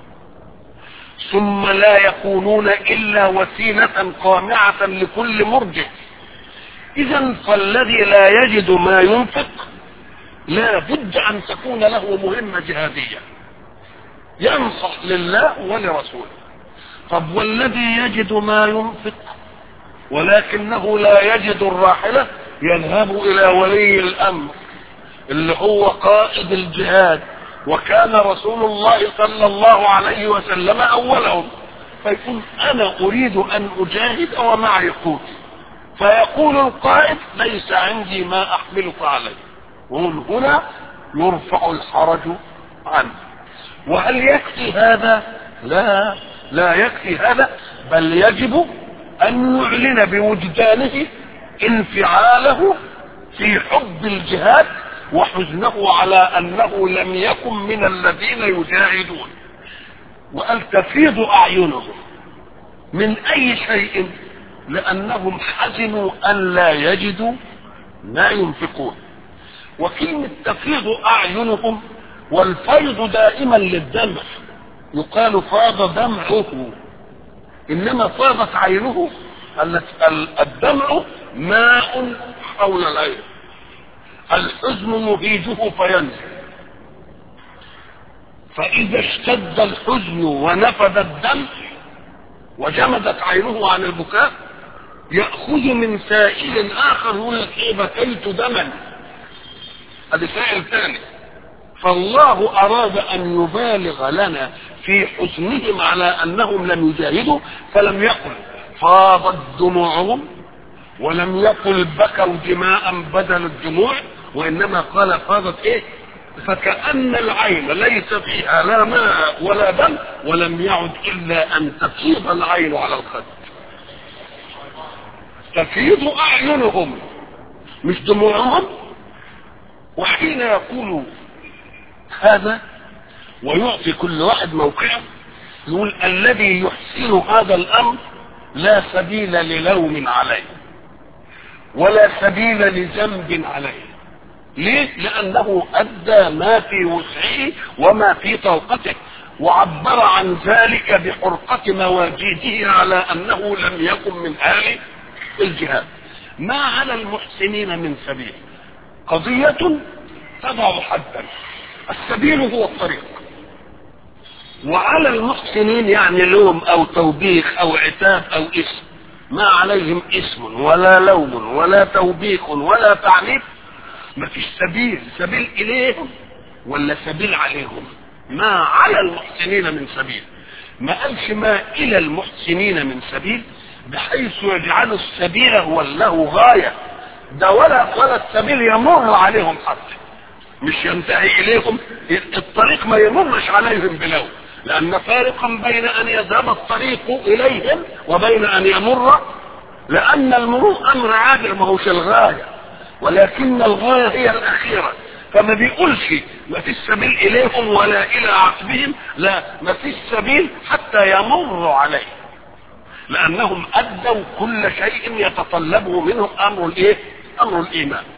ثم لا يكونون الا وسيله قامعه لكل مرجع اذا فالذي لا يجد ما ينفق لا بد ان تكون له مهمه جهاديه ينصح لله ولرسوله طب والذي يجد ما ينفق ولكنه لا يجد الراحلة يذهب إلى ولي الأمر اللي هو قائد الجهاد وكان رسول الله صلى الله عليه وسلم أولهم فيقول أنا أريد أن أجاهد ومعي قوت فيقول القائد ليس عندي ما أحملك عليه ومن هنا يرفع الحرج عنه وهل يكفي هذا لا لا يكفي هذا بل يجب ان يعلن بوجدانه انفعاله في حب الجهاد وحزنه على انه لم يكن من الذين يجاهدون وقال تفيض اعينهم من اي شيء لانهم حزنوا ان لا يجدوا ما ينفقون وكلمه تفيض اعينهم والفيض دائما للدمع يقال فاض دمعه انما فاضت عينه الدمع ماء حول العين الحزن يهيجه فينزل فاذا اشتد الحزن ونفد الدمع وجمدت عينه عن البكاء ياخذ من سائل اخر يقول لك ايه بكيت دما ادي سائل ثاني فالله أراد أن يبالغ لنا في حزنهم على أنهم لم يجاهدوا فلم يقل فاضت دموعهم ولم يقل بكوا دماء بدل الدموع وإنما قال فاضت إيه فكأن العين ليس فيها لا ماء ولا دم ولم يعد إلا أن تفيض العين على الخد تفيض أعينهم مش دموعهم وحين يقول هذا ويعطي كل واحد موقعه يقول الذي يحسن هذا الامر لا سبيل للوم عليه ولا سبيل لذنب عليه ليه لانه ادى ما في وسعه وما في طاقته وعبر عن ذلك بحرقة مواجيده على انه لم يكن من اهل الجهاد ما على المحسنين من سبيل قضية تضع حدا السبيل هو الطريق وعلى المحسنين يعني لوم او توبيخ او عتاب او اسم ما عليهم اسم ولا لوم ولا توبيخ ولا تعنيف ما فيش سبيل سبيل اليهم ولا سبيل عليهم ما على المحسنين من سبيل ما قالش ما الى المحسنين من سبيل بحيث يجعل السبيل هو له غايه ده ولا ولا السبيل يمر عليهم حتى مش ينتهي اليهم الطريق ما يمرش عليهم بلو لان فارقا بين ان يذهب الطريق اليهم وبين ان يمر لان المرور امر عابر ما هوش الغايه ولكن الغايه هي الاخيره فما بيقولش ما فيش سبيل اليهم ولا الى عقبهم لا ما فيش سبيل حتى يمر عليه لانهم ادوا كل شيء يتطلبه منهم امر الايه امر الايمان